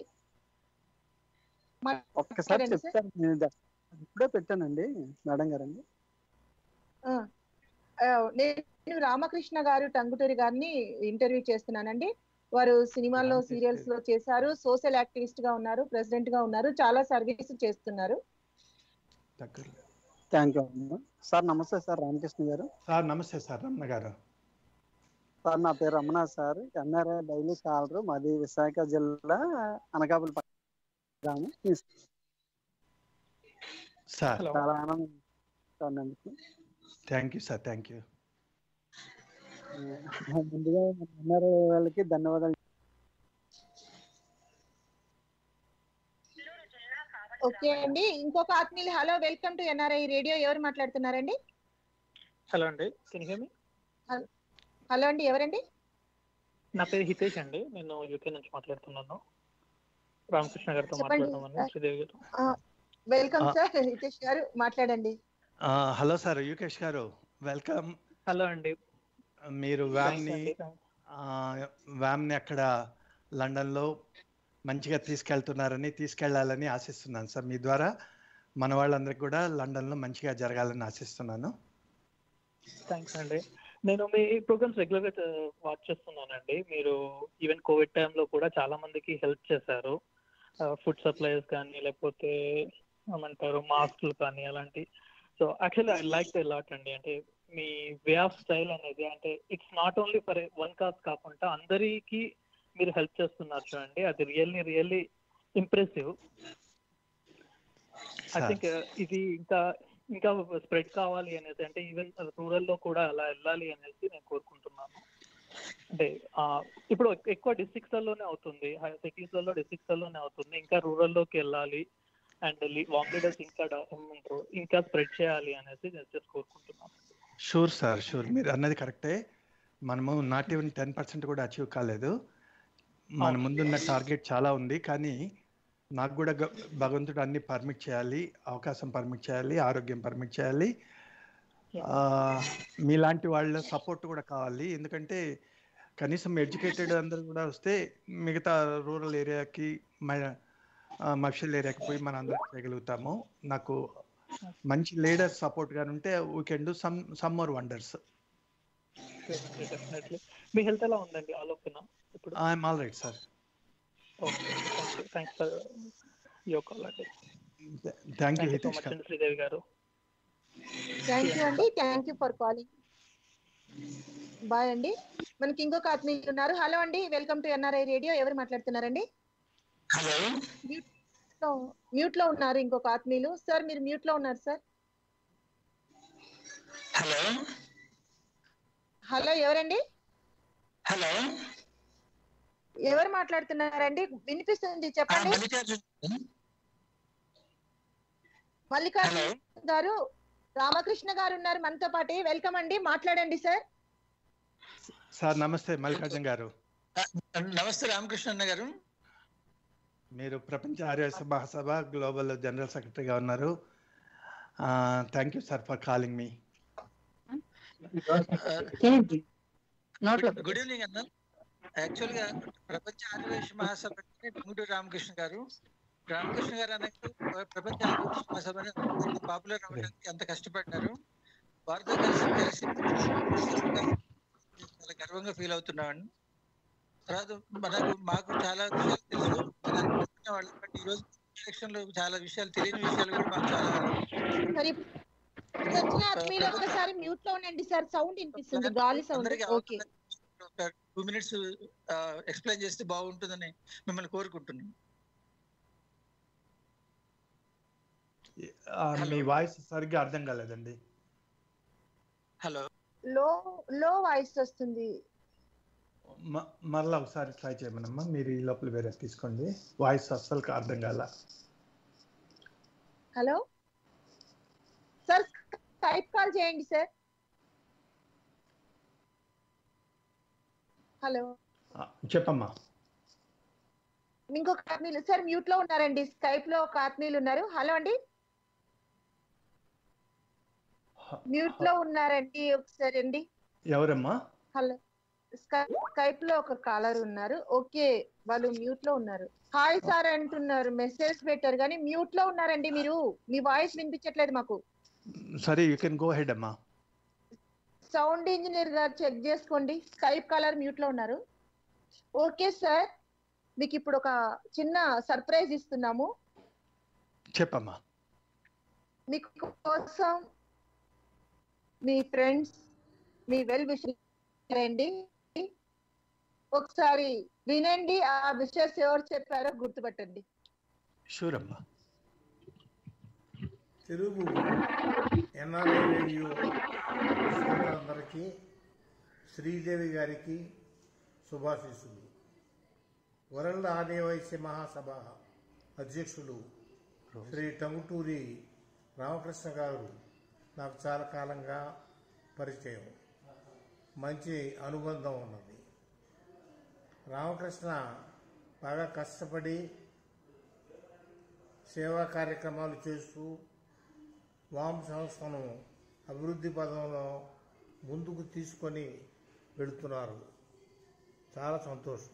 ఒక్కసారి మాట్లాడండి సార్. చెప్తాను నేను ద- ఇప్పుడే పెట్టానండి మేడం గారండి ఆ, ఆ, నేను రామకృష్ణ గారు టంగుటూరి గారిని ఇంటర్వ్యూ చేస్తున్నానండి వారు సినిమాల్లో రామకృష్ణ. సీరియల్స్ లో చేశారు సోషల్ యాక్టివిస్ట్ గా ఉన్నారు ప్రెసిడెంట్ గా ఉన్నారు చాలా సర్వీస్ చేస్తున్నారు దగ్గరలో థ్యాంక్ యూ అమ్మా సార్ నమస్తే సార్ రామకృష్ణ గారు సార్ నమస్తే సార్ రమణ గారు సార్ నా పేరు Ramana sir NRI daily caller మాది విశాఖ జిల్లా అనకాపల్లి పక్కన గ్రామం. సార్ చాలా ఆనందం సార్ అందుకు thank you sir thank you ముందుగా ఎన్ఆర్ఐ వాళ్ళకి ధన్యవాదాలు ఓకే అండి ఇంకొక ఆత్మీయులు hello welcome to NRI radio ఎవరు మాట్లాడుతున్నారండి హలో అండి కెన్ మీ హలో అండి ఎవరండి నా పేరు హితేష్ అండి నేను యూకే నుంచి మాట్లాడుతున్నాను రామకృష్ణ గారితో చెప్పండి, మాట్లాడదామని సార్. శ్రీదేవి గారు వెల్కమ్ ఆ. సార్ హితేష్ గారు మాట్లాడండి హలో సార్ యుకేష్ గారు వెల్కమ్ హలో అండి మీరు Thanks వ్యామ్ని అండి. వ్యామ్ని అక్కడ లండన్లో మంచిగా తీసుకెళ్తున్నారని తీసుకెళ్లాలని ఆశిస్తున్నాను సార్ మీ ద్వారా మన వాళ్ళందరికీ కూడా లండన్లో మంచిగా జరగాలని ఆశిస్తున్నాను థ్యాంక్స్ అండి నేను మీ ప్రోగ్రామ్స్ రెగ్యులర్ గా వాచ్ చేస్తున్నానండి మీరు ఈవెన్ కోవిడ్ టైంలో కూడా చాలా మందికి హెల్ప్ చేశారు ఫుడ్ సప్లైస్ కానీ లేకపోతే ఏమంటారు మాస్క్లు కానీ అలాంటి so actually I like the lot అండి అంటే మీ వే ఆఫ్ స్టైల్ అనేది అంటే it's not only for one cause కాకుండా అందరికీ మీరు హెల్ప్ చేస్తున్నారు చూడండి అది really really impressive I think ఇది ఇంకా ఇంకా స్ప్రెడ్ కావాలి అనేసి అంటే ఈవెన్ రూరల్ లో కూడా అలా వెళ్ళాలి అనేసి నేను కోరుకుంటున్నాను అంటే ఆ, ఇప్పుడు ఎక్కువ డిస్ట్రిక్ట్స్ లోనే అవుతుంది సిటీస్ లలో డిస్ట్రిక్ట్స్ లోనే అవుతుంది ఇంకా రూరల్ లోకి వెళ్ళాలి అండ్ వామ్ లీడర్స్ ఇంకా డా- ఏమంటారు, ఇంకా స్ప్రెడ్ చేయాలి అనేసి నేను జస్ట్ కోరుకుంటున్నాను షూర్ సార్ షూర్ మీరు అన్నది కరెక్టే మనము నాట్ ఈవెన్ టెన్ పర్సెంట్ కూడా అచీవ్ కాలేదు మన అవును. ముందున్న టార్గెట్ చాలా ఉంది కానీ నాకు కూడా గ- భగవంతుడు అన్ని పర్మిట్ చేయాలి అవకాశం పర్మిట్ చేయాలి ఆరోగ్యం పర్మిట్ చేయాలి Yeah. ఆ, మీలాంటి వాళ్ళ సపోర్ట్ కూడా కావాలి ఎందుకంటే కనీసం ఎడ్యుకేటెడ్ అందరూ కూడా వస్తే మిగతా రూరల్ ఏరియాకి మఫిషియల్ ఏరియాకి పోయి మనం అందరం చేయగలుగుతాము నాకు మంచి లీడర్ సపోర్ట్ గాని ఉంటే we can do some some more wonders definitely మీ హెల్త్ ఎలా ఉందండి ఆలోచన ఇప్పుడు I'm all right sir okay thanks for your call అండి thank you thank you so Hitesh much గారు అండి శ్రీదేవి గారు థ్యాంక్ యూ అండి thank you for calling bye అండి మనకి ఇంకొక ఆత్మీయులు ఉన్నారు హలో అండి వెల్కమ్ టు ఎన్ఆర్ఐ రేడియో ఎవరు మాట్లాడుతున్నారండి హలో మ్యూట్ లో ఉన్నారు ఇంకొక ఆత్మీయులు సార్ మీరు మ్యూట్ లో ఉన్నారు సార్ హలో హలో ఎవరండి హలో ఎవరు మాట్లాడుతున్నారండి వినిపిస్తుంది ఆ, చెప్పండి మల్లికార్జున్ మల్లికార్జున హలో గారు రామకృష్ణ గారు ఉన్నారు మనతో పాటు వెల్కమ్ అండి మాట్లాడండి సార్ సార్ నమస్తే మల్లికార్జున్ గారు నమస్తే రామకృష్ణ అన్న గారు మీరు ప్రపంచ ఆర్య మహాసభ గ్లోబల్ జనరల్ సెక్రటరీగా ఉన్నారు thank you sir for calling మీ గుడ్ ఈవినింగ్ అన్న యాక్చువల్ గా ప్రపంచ ఆదివాసీ మహాసభ అంటే టంగుటూరి రామకృష్ణ గారు రామకృష్ణ గారు అన్నట్టు ప్రపంచ ఆదివాసీ మహాసభ అనేది పాపులర్ అవ్వడానికి ఎంత కష్టపడ్డారు వారితో కలిసి కలిసి చాలా గర్వంగా ఫీల్ అవుతున్నామండి తర్వాత మనకు మాకు చాలా విషయాలు తెలుసు మన అనుకుంటున్న వాళ్ళు బట్ ఈ రోజు ఎలక్షన్ లో చాలా విషయాలు తెలియని విషయాలు కూడా మాకు చాలా మరి వచ్చిన ఆత్మీయులు ఒక్కసారి మ్యూట్ లో ఉండండి సార్ సౌండ్ వినిపిస్తుంది గాలి సౌండ్ అందరికీ ఓకే ఒక టూ మినిట్స్ ఎక్స్ప్లెయిన్ చేస్తే బాగుంటుందని మిమ్మల్ని కోరుకుంటున్నాను మీ వాయిస్ సరిగ్గా అర్థం కాలేదండి హలో లో లో వాయిస్ వస్తుంది మ- మరలా ఒకసారి ట్రై చేయమనమ్మా మీరు ఈ లోపల వేరే తీసుకోండి వాయిస్ అస్సలు అర్థం కాల హలో సార్ స్కైప్ కాల్ చేయండి సార్ హలో ఆ, చెప్పమ్మా ఇంకొక ఆత్మీయులు సార్ మ్యూట్ లో ఉన్నారండి స్కైప్ లో ఒక ఆత్మీయులు ఉన్నారు హలో అండి హ- మ్యూట్ లో ఉన్నారండి ఒకసారి అండి ఎవరమ్మా హలో స్కైప్ లో ఒక కాలర్ ఉన్నారు ఓకే వాళ్ళు మ్యూట్ లో ఉన్నారు హాయ్ సార్ అంటున్నారు మెసేజ్ పెట్టారు కానీ మ్యూట్ లో ఉన్నారండి మీరు మీ వాయిస్ వినిపించట్లేదు మాకు సరే యూ కెన్ గో హెడ్ అమ్మా సౌండ్ ఇంజనీర్ గారు చెక్ చేసుకోండి స్కైప్ కాలర్ మ్యూట్ లో ఉన్నారు ఓకే సార్ మీకు ఇప్పుడు ఒక చిన్న సర్ప్రైజ్ ఇస్తున్నాము చెప్పమ్మా మీకు కోసం మీ ఫ్రెండ్స్ మీ వెల్ విషర్ అండి ఒకసారి వినండి ఆ విషయస్ ఎవరు చెప్పారో గుర్తుపట్టండి షూర్ అమ్మా తెలుగు ఎన్ఆర్ఐ రేడియో శ్రోతలందరికీ శ్రీదేవి గారికి శుభాశీస్సులు వరల్డ్ ఆదివాసీ మహాసభ అధ్యక్షులు శ్రీ టంగుటూరి రామకృష్ణ గారు నాకు చాలా కాలంగా పరిచయం మంచి అనుబంధం ఉన్నది రామకృష్ణ బాగా కష్టపడి సేవా కార్యక్రమాలు చేస్తూ వామ్ సంస్థను అభివృద్ధి పదంలో ముందుకు తీసుకొని వెళుతున్నారు చాలా సంతోషం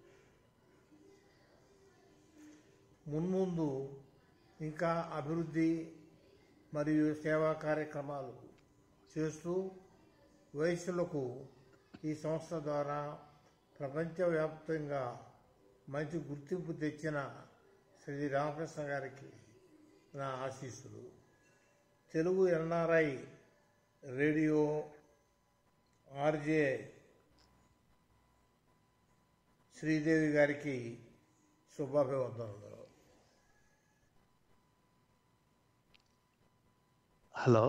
మున్ముందు ఇంకా అభివృద్ధి మరియు సేవా కార్యక్రమాలు చేస్తూ వయసులకు ఈ సంస్థ ద్వారా ప్రపంచవ్యాప్తంగా మంచి గుర్తింపు తెచ్చిన శ్రీ రామకృష్ణ గారికి నా ఆశీస్సులు Telugu NRI radio RJ Sridevi గారికి శుభాభివందనలు hello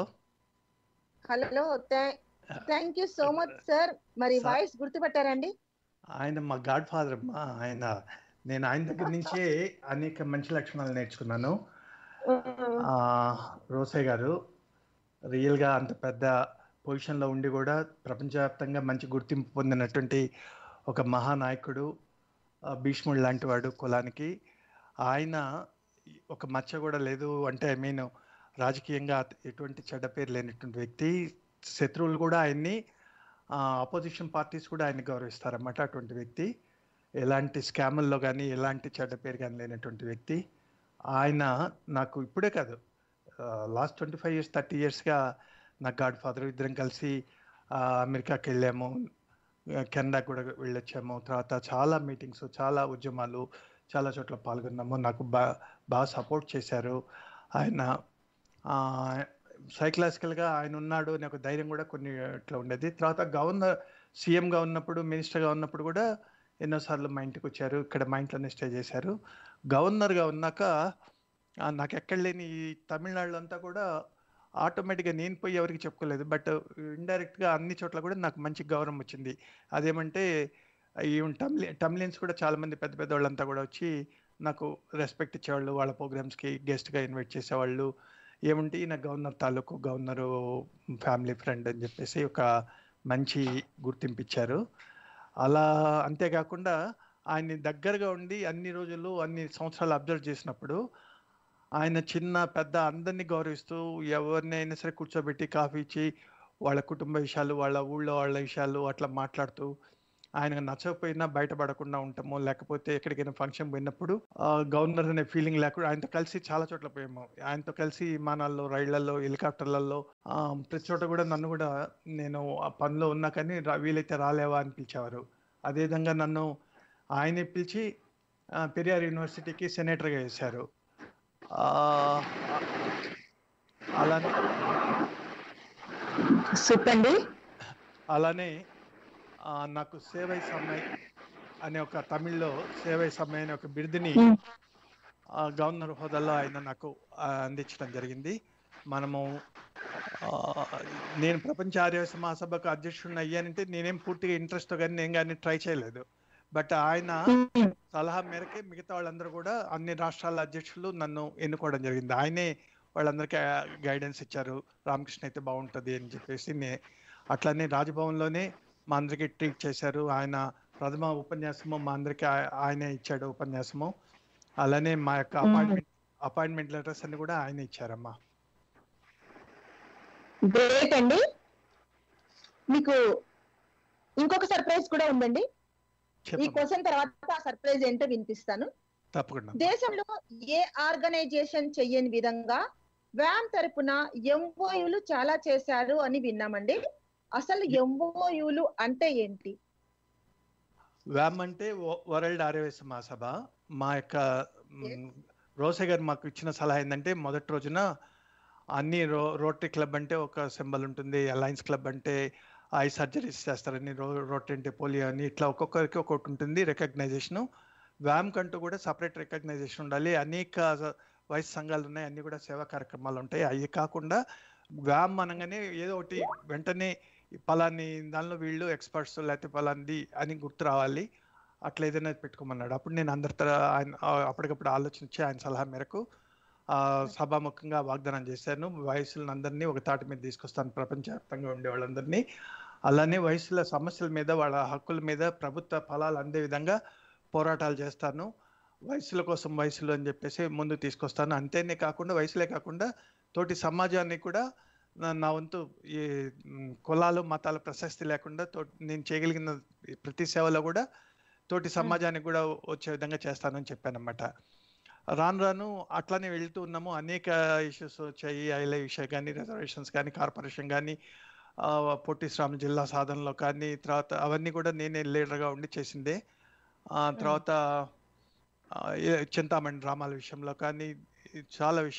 hello thank you so much sir మరి Sir. వాయిస్ గుర్తుపట్టారండి ఆయన మా గాడ్ ఫాదర్ అమ్మా ఆయన నేను ఆయన దగ్గర నుంచే అనేక మంచి లక్షణాలు నేర్చుకున్నాను ఆ, రోసయ్య గారు రియల్గా అంత పెద్ద పొజిషన్లో ఉండి కూడా ప్రపంచవ్యాప్తంగా మంచి గుర్తింపు పొందినటువంటి ఒక మహానాయకుడు ఆ, భీష్ముడు లాంటి వాడు కులానికి ఆయన ఒక మచ్చ కూడా లేదు అంటే ఐ మీన్ రాజకీయంగా ఎటువంటి చెడ్డ పేరు లేనటువంటి వ్యక్తి శత్రువులు కూడా ఆయన్ని ఆపోజిషన్ పార్టీస్ కూడా ఆయన గౌరవిస్తారన్నమాట అటువంటి వ్యక్తి ఎలాంటి స్కాముల్లో కానీ ఎలాంటి చెడ్డ పేరు కానీ లేనటువంటి వ్యక్తి ఆయన నాకు ఇప్పుడే కాదు last twenty five years thirty ఇయర్స్గా నా గాడ్ ఫాదర్ ఇద్దరం కలిసి ఆ, అమెరికాకి వెళ్ళాము ఆ, కెనడా కూడా వెళ్ళొచ్చాము తర్వాత చాలా మీటింగ్స్ చాలా ఉద్యమాలు చాలా చోట్ల పాల్గొన్నాము నాకు బా బాగా సపోర్ట్ చేశారు ఆయన సైకలాజికల్గా ఆయన ఉన్నాడు అనే ఒక ధైర్యం కూడా కొన్ని ఇట్లా ఉండేది తర్వాత గవర్నర్ సీఎంగా ఉన్నప్పుడు మినిస్టర్గా ఉన్నప్పుడు కూడా ఎన్నోసార్లు మా ఇంటికి వచ్చారు ఇక్కడ మా ఇంట్లోనే స్టే చేశారు గవర్నర్గా ఉన్నాక ఆ, నాకు ఎక్కడ లేని ఈ తమిళనాడులో అంతా కూడా ఆటోమేటిక్గా నేను పోయి ఎవరికి చెప్పుకోలేదు బట్ ఇండైరెక్ట్గా అన్ని చోట్ల కూడా నాకు మంచి గౌరవం వచ్చింది అదేమంటే ఈ టమిలి టమిలియన్స్ కూడా చాలామంది పెద్ద పెద్ద వాళ్ళంతా కూడా వచ్చి నాకు రెస్పెక్ట్ ఇచ్చేవాళ్ళు వాళ్ళ ప్రోగ్రామ్స్కి గెస్ట్గా ఇన్వైట్ చేసేవాళ్ళు ఏమంటే ఈయన గవర్నర్ తాలూకు గవర్నరు ఫ్యామిలీ ఫ్రెండ్ అని చెప్పేసి ఒక మంచి గుర్తింపు ఇచ్చారు అలా అంతేకాకుండా ఆయన్ని దగ్గరగా ఉండి అన్ని రోజులు అన్ని సంవత్సరాలు అబ్జర్వ్ చేసినప్పుడు ఆయన చిన్న పెద్ద అందరినీ గౌరవిస్తూ ఎవరినైనా సరే కూర్చోబెట్టి కాఫీ ఇచ్చి వాళ్ళ కుటుంబ విషయాలు వాళ్ళ ఊళ్ళో వాళ్ళ విషయాలు అట్లా మాట్లాడుతూ ఆయనకు నచ్చకపోయినా బయటపడకుండా ఉంటాము లేకపోతే ఎక్కడికైనా ఫంక్షన్ పోయినప్పుడు ఆ, గవర్నర్ అనే ఫీలింగ్ లేకుండా ఆయనతో కలిసి చాలా చోట్ల పోయాము ఆయనతో కలిసి విమానాల్లో రైళ్లలో హెలికాప్టర్లలో ఆ, ప్రతి చోట కూడా నన్ను కూడా నేను ఆ పనిలో ఉన్నా కానీ రా- వీలైతే రాలేవా అని పిలిచేవారు అదేవిధంగా నన్ను ఆయనే పిలిచి ఆ, పెరియార్ యూనివర్సిటీకి సెనేటర్గా వేశారు ఆ, అలానే చెప్పండి అలానే ఆ, నాకు సేవై సమ్మె అనే ఒక తమిళ్లో సేవై సమ్మె అనే ఒక బిరుదుని మ్మ్. ఆ, గవర్నర్ హోదాలో ఆయన నాకు ఆ, అందించడం జరిగింది మనము ఆ, నేను ప్రపంచ ఆర్యవైశ్య మహాసభకు అధ్యక్షుడిని అయ్యానంటే నేనేం పూర్తిగా ఇంట్రెస్ట్ కానీ నేను కానీ ట్రై చేయలేదు బట్ ఆయన సలహా మేరకే మిగతా వాళ్ళందరూ కూడా అన్ని రాష్ట్రాల అధ్యక్షులు నన్ను ఎన్నుకోవడం జరిగింది ఆయనే వాళ్ళందరికీ గైడెన్స్ ఇచ్చారు రామకృష్ణ అయితే బాగుంటుంది అని చెప్పేసి నే అట్లానే రాజ్భవన్లోనే మా అందరికీ ట్రీట్ చేశారు ఆయన ప్రథమ ఉపన్యాసము మా అందరికీ ఆ- ఆయనే ఇచ్చాడు ఉపన్యాసము అలానే మా యొక్క అపాయింట్మెంట్ అపాయింట్మెంట్ లెటర్స్ అన్ని కూడా ఆయన ఇచ్చారమ్మా గ్రేట్ అండి మీకు ఇంకొక సర్ప్రైజ్ కూడా ఉందండి ఈ చెప్పమ్మా క్వశ్చన్ తర్వాత ఆ సర్ప్రైజ్ ఏంటో వినిపిస్తాను తప్పకుండా దేశంలో ఏ ఆర్గనైజేషన్ చెయ్యని విధంగా వ్యామ్ తరపున ఎంఓయులు చాలా చేశారు అని విన్నామండి అసలు ఎంఓయులు అంటే ఏంటి వ్యామ్ అంటే వ- వరల్డ్ ఆర్యవైశ్య మహాసభ మా యొక్క మ్, రోసే గారు మాకు ఇచ్చిన సలహా ఏంటంటే మొదటి రోజున అన్ని రో రోటరీ క్లబ్ అంటే ఒక సింబల్ ఉంటుంది అలయన్స్ క్లబ్ అంటే ఐ సర్జరీస్ చేస్తారని రో రోటరీ అంటే పోలియో అని ఇట్లా ఒక్కొక్కరికి ఒక్కొక్కటి ఉంటుంది రికగ్నైజేషను వ్యామ్ కంటూ కూడా సపరేట్ రికగ్నైజేషన్ ఉండాలి అనేక స- వయసు సంఘాలు ఉన్నాయి అన్ని కూడా సేవా కార్యక్రమాలు ఉంటాయి అవి కాకుండా వ్యామ్ అనగానే ఏదో ఒకటి వెంటనే పలాని దానిలో వీళ్ళు ఎక్స్పర్ట్స్ లేకపోతే పలాంది అని గుర్తు రావాలి అట్లా ఏదైనా పెట్టుకోమన్నాడు అప్పుడు నేను అందరితో ఆయన ఆ, అప్పటికప్పుడు ఆలోచించి ఆయన సలహా మేరకు ఆ, సభాముఖంగా వాగ్దానం చేశాను వయసులను అందరినీ ఒక తాటి మీద తీసుకొస్తాను ప్రపంచవ్యాప్తంగా ఉండే వాళ్ళందరినీ అలానే వయసుల సమస్యల మీద వాళ్ళ హక్కుల మీద ప్రభుత్వ ఫలాలు అందే విధంగా పోరాటాలు చేస్తాను వయసుల కోసం వయసులు అని చెప్పేసి ముందు తీసుకొస్తాను అంతేనే కాకుండా వయసులే కాకుండా తోటి సమాజాన్ని కూడా నా- నా వంతు ఈ మ్, కులాలు మతాల ప్రశస్తి లేకుండా తో నేను చేయగలిగిన ప్రతి సేవలో కూడా తోటి సమాజానికి కూడా వచ్చే విధంగా చేస్తానని చెప్పానమాట రాను రాను అట్లానే వెళ్తూ ఉన్నాము అనేక ఇష్యూస్ వచ్చాయి ఐలే విషయం కానీ రిజర్వేషన్స్ కానీ కార్పొరేషన్ కానీ ఆ, పొట్టి శ్రామ జిల్లా సాధనలో కానీ తర్వాత అవన్నీ కూడా నేనే లీడర్గా ఉండి చేసిందే ఆ, తర్వాత ఆ, ఏ- చింతామణి డ్రామాల విషయంలో కానీ ఈ చాలా విషయాలు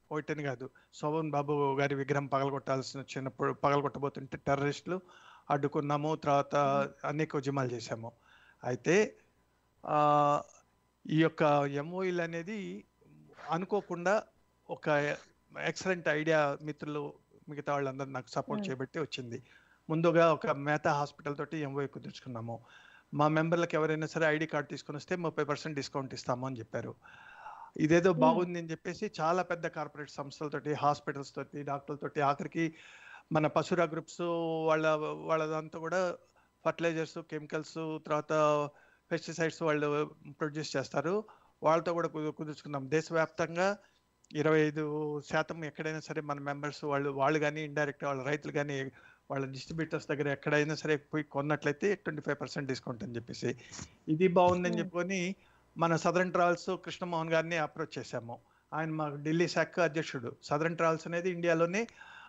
ఒకటని కాదు శోభన్ బాబు గారి విగ్రహం పగలగొట్టాల్సిన వచ్చినప్పుడు పగలగొట్టబోతుంటే టెర్రరిస్టులు అడ్డుకున్నాము తర్వాత అనేక ఉద్యమాలు చేశాము అయితే ఆ, ఈ యొక్క ఎంఓఈలు అనేది అనుకోకుండా ఒక ఎక్సలెంట్ ఐడియా మిత్రులు మిగతా వాళ్ళందరూ నాకు సపోర్ట్ Hmm. చేయబట్టి వచ్చింది ముందుగా ఒక మేతా హాస్పిటల్ తోటి ఎంఓఈ కుదుర్చుకున్నాము మా మెంబర్లకు ఎవరైనా సరే ఐడి కార్డు తీసుకొని వస్తే ముప్పై పర్సెంట్ డిస్కౌంట్ ఇస్తాము అని చెప్పారు ఇదేదో Hmm. బాగుంది అని చెప్పేసి చాలా పెద్ద కార్పొరేట్ సంస్థలతోటి హాస్పిటల్స్ తోటి డాక్టర్లతోటి ఆఖరికి మన పశురా గ్రూప్స్ వాళ్ళ వాళ్ళదంతా కూడా ఫర్టిలైజర్స్ కెమికల్స్ తర్వాత పెస్టిసైడ్స్ వాళ్ళు ప్రొడ్యూస్ చేస్తారు వాళ్ళతో కూడా కుదు- కుదుర్చుకున్నాం దేశవ్యాప్తంగా ఇరవై ఐదు శాతం ఎక్కడైనా సరే మన మెంబర్స్ వాళ్ళు వాళ్ళు కానీ ఇండైరెక్ట్ వాళ్ళ రైతులు కానీ వాళ్ళ డిస్ట్రిబ్యూటర్స్ దగ్గర ఎక్కడైనా సరే పోయి కొన్నట్లయితే ట్వంటీ ఫైవ్ పర్సెంట్ డిస్కౌంట్ అని చెప్పేసి ఇది బాగుందని Hmm. చెప్పుకొని మన సదరన్ ట్రావెల్స్ కృష్ణమోహన్ గారిని అప్రోచ్ చేశాము ఆయన మా ఢిల్లీ శాఖ అధ్యక్షుడు సదరన్ ట్రావెల్స్ అనేది ఇండియాలోనే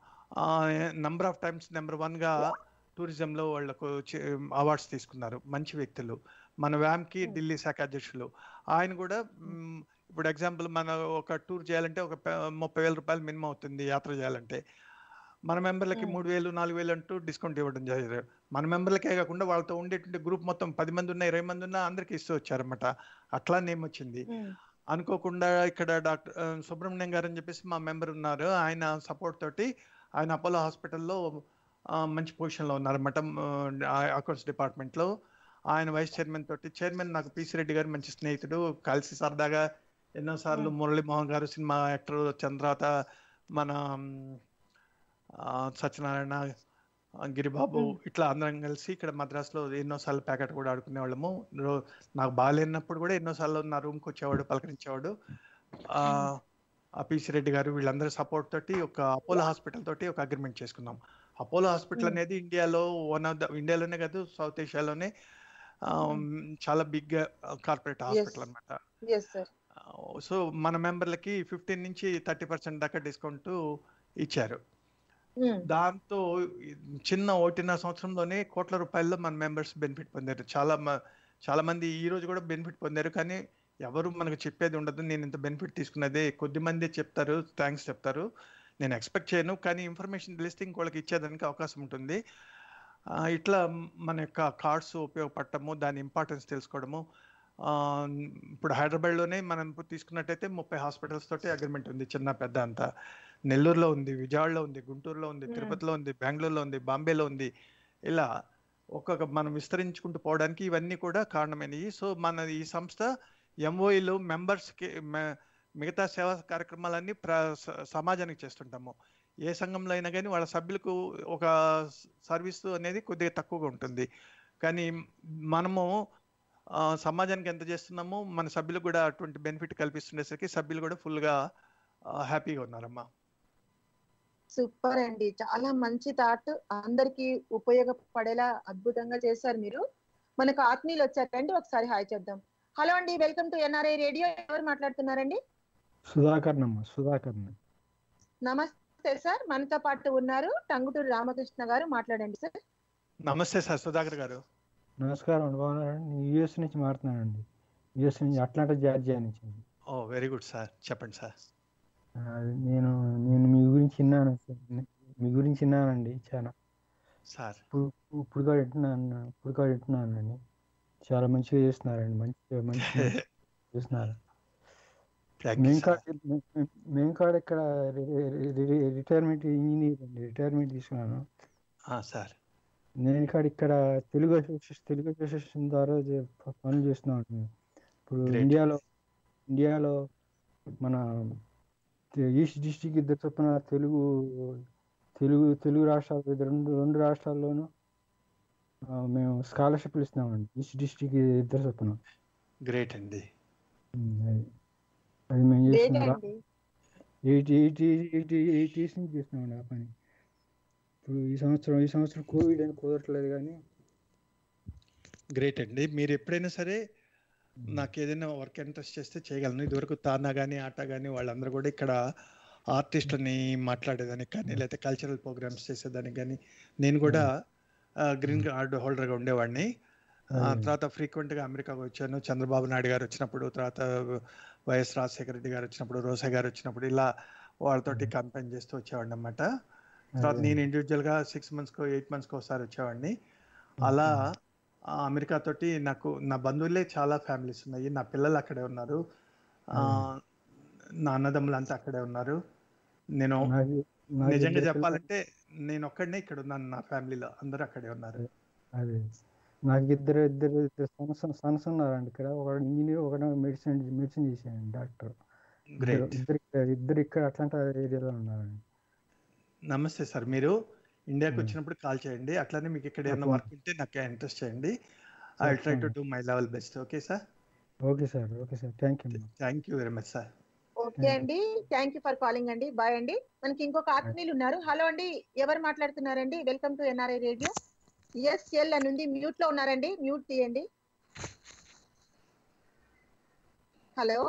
నంబర్ ఆఫ్ టైమ్స్ నెంబర్ వన్గా టూరిజంలో వాళ్ళకు అవార్డ్స్ తీసుకున్నారు మంచి వ్యక్తులు మన వ్యామ్కి Hmm. ఢిల్లీ శాఖ అధ్యక్షులు ఆయన కూడా మ్, ఇప్పుడు ఎగ్జాంపుల్ మన ఒక టూర్ చేయాలంటే ఒక ప- ముప్పై వేల రూపాయలు మినిమం అవుతుంది యాత్ర చేయాలంటే మన మెంబర్లకి Hmm. మూడు వేలు నాలుగు వేలు అంటూ డిస్కౌంట్ ఇవ్వడం జరిగింది మన మెంబర్లకే కాకుండా వాళ్ళతో ఉండేటువంటి గ్రూప్ మొత్తం పది మంది ఉన్నా ఇరవై మంది ఉన్నా అందరికి ఇస్తూ వచ్చారన్నమాట అట్లా నేమ్ వచ్చింది ఉమ్, అనుకోకుండా ఇక్కడ డాక్టర్ ఆ, సుబ్రహ్మణ్యం గారు అని చెప్పేసి మా మెంబర్ ఉన్నారు ఆయన సపోర్ట్ తోటి ఆయన అపోలో హాస్పిటల్లో ఆ, మంచి పొజిషన్లో ఉన్నారన్నమాట అకౌంట్స్ డిపార్ట్మెంట్లో ఆయన వైస్ చైర్మన్ తోటి చైర్మన్ నాకు పిసి రెడ్డి గారు మంచి స్నేహితుడు కలిసి సరదాగా ఎన్నోసార్లు మురళీమోహన్ గారు సినిమా యాక్టర్ వచ్చిన తర్వాత మన మ్, ఆ, సత్యనారాయణ ఆ, గిరిబాబు మ్. ఇట్లా అందరం కలిసి ఇక్కడ మద్రాసులో ఎన్నోసార్లు ప్యాకెట్ కూడా ఆడుకునే వాళ్ళము రో- నాకు బాగాలేనప్పుడు కూడా ఎన్నోసార్లు నా రూమ్కి వచ్చేవాడు పలకరించేవాడు ఆ ఆ పిసి రెడ్డి గారు వీళ్ళందరి సపోర్ట్ తోటి ఒక అపోలో హాస్పిటల్ తోటి ఒక అగ్రిమెంట్ చేసుకున్నాం అపోలో హాస్పిటల్ Hmm. అనేది ఇండియాలో వన్ ఆఫ్ ద ఇండియాలోనే కాదు సౌత్ ఏషియాలోనే ఆ, చాలా బిగ్ కార్పొరేట్ హాస్పిటల్ అన్నమాట ఎస్ సార్ సో మన మెంబర్లకి ఫిఫ్టీన్ నుంచి థర్టీ పర్సెంట్ దాకా డిస్కౌంట్ ఇచ్చారు ఉమ్, దాంతో ఈ చిన్న ఒకటిన్నర సంవత్సరంలోనే కోట్ల రూపాయల్లో మన మెంబర్స్ బెనిఫిట్ పొందారు చాలా మ- చాలా మంది ఈ రోజు కూడా బెనిఫిట్ పొందారు కానీ ఎవరు మనకు చెప్పేది ఉండదు నేను ఇంత బెనిఫిట్ తీసుకున్నదే కొద్ది మంది చెప్తారు థ్యాంక్స్ చెప్తారు నేను ఎక్స్పెక్ట్ చేయను కానీ ఇన్ఫర్మేషన్ తెలిస్తే ఇంకోళ్ళకి ఇచ్చేదానికి అవకాశం ఉంటుంది ఆ, ఇట్లా మన యొక్క కార్డ్స్ ఉపయోగపడటము దాని ఇంపార్టెన్స్ తెలుసుకోవడము ఆ, ఇప్పుడు హైదరాబాద్లోనే మనం తీసుకున్నట్టయితే ముప్పై హాస్పిటల్స్ తోటి అగ్రిమెంట్ ఉంది చిన్న పెద్ద అంతా నెల్లూరులో ఉంది విజయవాడలో ఉంది గుంటూరులో ఉంది Hmm. తిరుపతిలో ఉంది బెంగళూరులో ఉంది బాంబేలో ఉంది ఇలా ఒక్కొక్క మనం విస్తరించుకుంటూ పోవడానికి ఇవన్నీ కూడా కారణమైనవి సో మన ఈ సంస్థ ఎంఓఈలు మెంబర్స్కి మిగతా సేవా కార్యక్రమాలన్నీ ప్ర స- సమాజానికి చేస్తుంటాము ఏ సంఘంలో అయినా కానీ వాళ్ళ సభ్యులకు ఒక సర్వీస్ అనేది కొద్దిగా తక్కువగా ఉంటుంది కానీ మనము ఆ, సమాజానికి ఎంత చేస్తున్నామో మన సభ్యులకు కూడా అటువంటి బెనిఫిట్ కల్పిస్తుండేసరికి సభ్యులు కూడా ఫుల్గా హ్యాపీగా ఉన్నారమ్మా సూపర్ అండి చాలా మంచి థాట్ అందరికి ఉపయోగపడేలా అద్భుతంగా చేశారు మీరు మనకు ఆత్మీయులు వచ్చారండి ఒకసారి హాయ్ చేద్దాం హలో అండి వెల్కమ్ టు ఎన్ఆర్ఐ రేడియో ఎవరు మాట్లాడుతున్నారండి సుధాకర్ నమ్మ సుధాకర్ నమస్తే సార్ మనతో పాటు ఉన్నారు టంగుటూరు రామకృష్ణ గారు మాట్లాడండి సార్ నమస్తే సార్ సుధాకర్ గారు నమస్కారం అండి బాగున్నారండి నేను యుఎస్ నుంచి మాట్లాడుతున్నానండి యుఎస్ నుంచి అట్లాంటా జార్జియా నుంచి అండి. ఓ వెరీ గుడ్ సార్ చెప్పండి సార్ ఆ, నేను నేను మీ గురించి విన్నాను సార్. మీ గురించి విన్నానండి చాలా సార్ ఇప్పుడు ఇప్పుడు కూడా వింటున్నాను ఇప్పుడు కూడా వింటున్నానండి చాలా మంచిగా చేస్తున్నారండి మంచిగా మంచిగా చేస్తున్నారు థ్యాంక్ యూ మేము సార్ కాడ మేము కాడ ఇక్కడ రిటైర్మెంట్ ఇంజనీర్ అండి రిటైర్మెంట్ తీసుకున్నాను సార్ నేను ఇక్కడ ఇక్కడ తెలుగు అసోసియేషన్ తెలుగు అసోసియేషన్ ద్వారా చే- ప- పనులు చేస్తున్నాను ఇప్పుడు Great. ఇండియాలో ఇండియాలో మన తె- ఈస్ట్ డిస్టిక్ ఇద్దరు చొప్పున తెలుగు తెలుగు తెలుగు రాష్ట్రాలు ఇద్దరు రెండు రెండు రాష్ట్రాల్లోనూ ఆ, మేము స్కాలర్షిప్లు ఇస్తున్నామండి ఈస్ట్ డిస్టిక్ ఇద్దరు చొప్పున గ్రేట్ అండి ఉమ్, అది అది మేము గ్రేట్ చేస్తున్నాం అండి eighty eighty eighty eight years నుంచి చేస్తున్నామండి ఆ పని ఇప్పుడు ఈ సంవత్సరం ఈ సంవత్సరం కోవిడ్ అని కుదరట్లేదు కానీ గ్రేట్ అండి మీరు ఎప్పుడైనా సరే నాకు ఏదైనా వర్క్ ఇంట్రెస్ట్ చేస్తే చేయగలను ఇదివరకు తానా కానీ ఆట కానీ వాళ్ళందరూ కూడా ఇక్కడ ఆర్టిస్టులని మాట్లాడేదానికి కానీ లేకపోతే కల్చరల్ ప్రోగ్రామ్స్ చేసేదానికి కానీ నేను కూడా గ్రీన్ కార్డ్ హోల్డర్గా ఉండేవాడిని ఆ, అదే. తర్వాత ఫ్రీక్వెంట్గా అమెరికాకు వచ్చాను చంద్రబాబు నాయుడు గారు వచ్చినప్పుడు తర్వాత వైఎస్ రాజశేఖర రెడ్డి గారు వచ్చినప్పుడు రోసే గారు వచ్చినప్పుడు ఇలా వాళ్ళతోటి కంపెయిన్ చేస్తూ వచ్చేవాడిని అనమాట తర్వాత నేను ఇండివిజువల్ గా సిక్స్ మంత్స్ కో ఎయిట్ మంత్స్ ఒకసారి వచ్చేవాడిని అలా ఆ, అమెరికా తోటి నాకు నా బంధువులే చాలా ఫ్యామిలీస్ ఉన్నాయి నా పిల్లలు అక్కడే ఉన్నారు ఆ, నా అన్నదమ్ములు అంతా అక్కడే ఉన్నారు నేను నాకు నాకు నిజంగా ఇద్దరు పిల్ల- చెప్పాలంటే నేను ఒక్కడనే ఇక్కడ ఉన్నాను నా ఫ్యామిలీలో అందరూ అక్కడే ఉన్నారు అదే నాకు ఇద్దరు ఇద్దరు ఇద్దరు సన్స్ సన్స్ ఉన్నారండి ఇక్కడ ఒకడు ఇంజనీర్ ఒకడు మెడిసిన్ మెడిసిన్ చేసాడు డాక్టర్ ఇద్దరు గ్రేట్ ఇద్దరు ఇక్కడ- ఇద్దరు ఇక్కడ అట్లాంటి ఏరియాలో ఉన్నారండి నమస్తే సార్ మీరు ఇండియాకి Hmm. వచ్చినప్పుడు కాల్ చేయండి అట్లానే మీకు ఇక్కడ ఏమైనా Okay. వర్క్ ఉంటే నాకు ఇంట్రెస్ట్ చేయండి I try to do my level best okay sir okay sir okay sir thank you thank you very much sir okay అండి థ్యాంక్ యూ ఫర్ కాలింగ్ అండి బాయ్ అండి మనకి ఇంకొక ఆత్మీయులు ఉన్నారు హలో అండి ఎవరు మాట్లాడుతున్నారండి welcome to NRI radio S L అని ఉంది మ్యూట్ లో ఉన్నారండి మ్యూట్ తీయండి హలో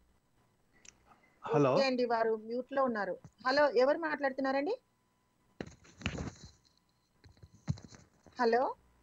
హలో ఓకే అండి వారు మ్యూట్ లో ఉన్నారు హలో ఎవరు మాట్లాడుతున్నారండి హలో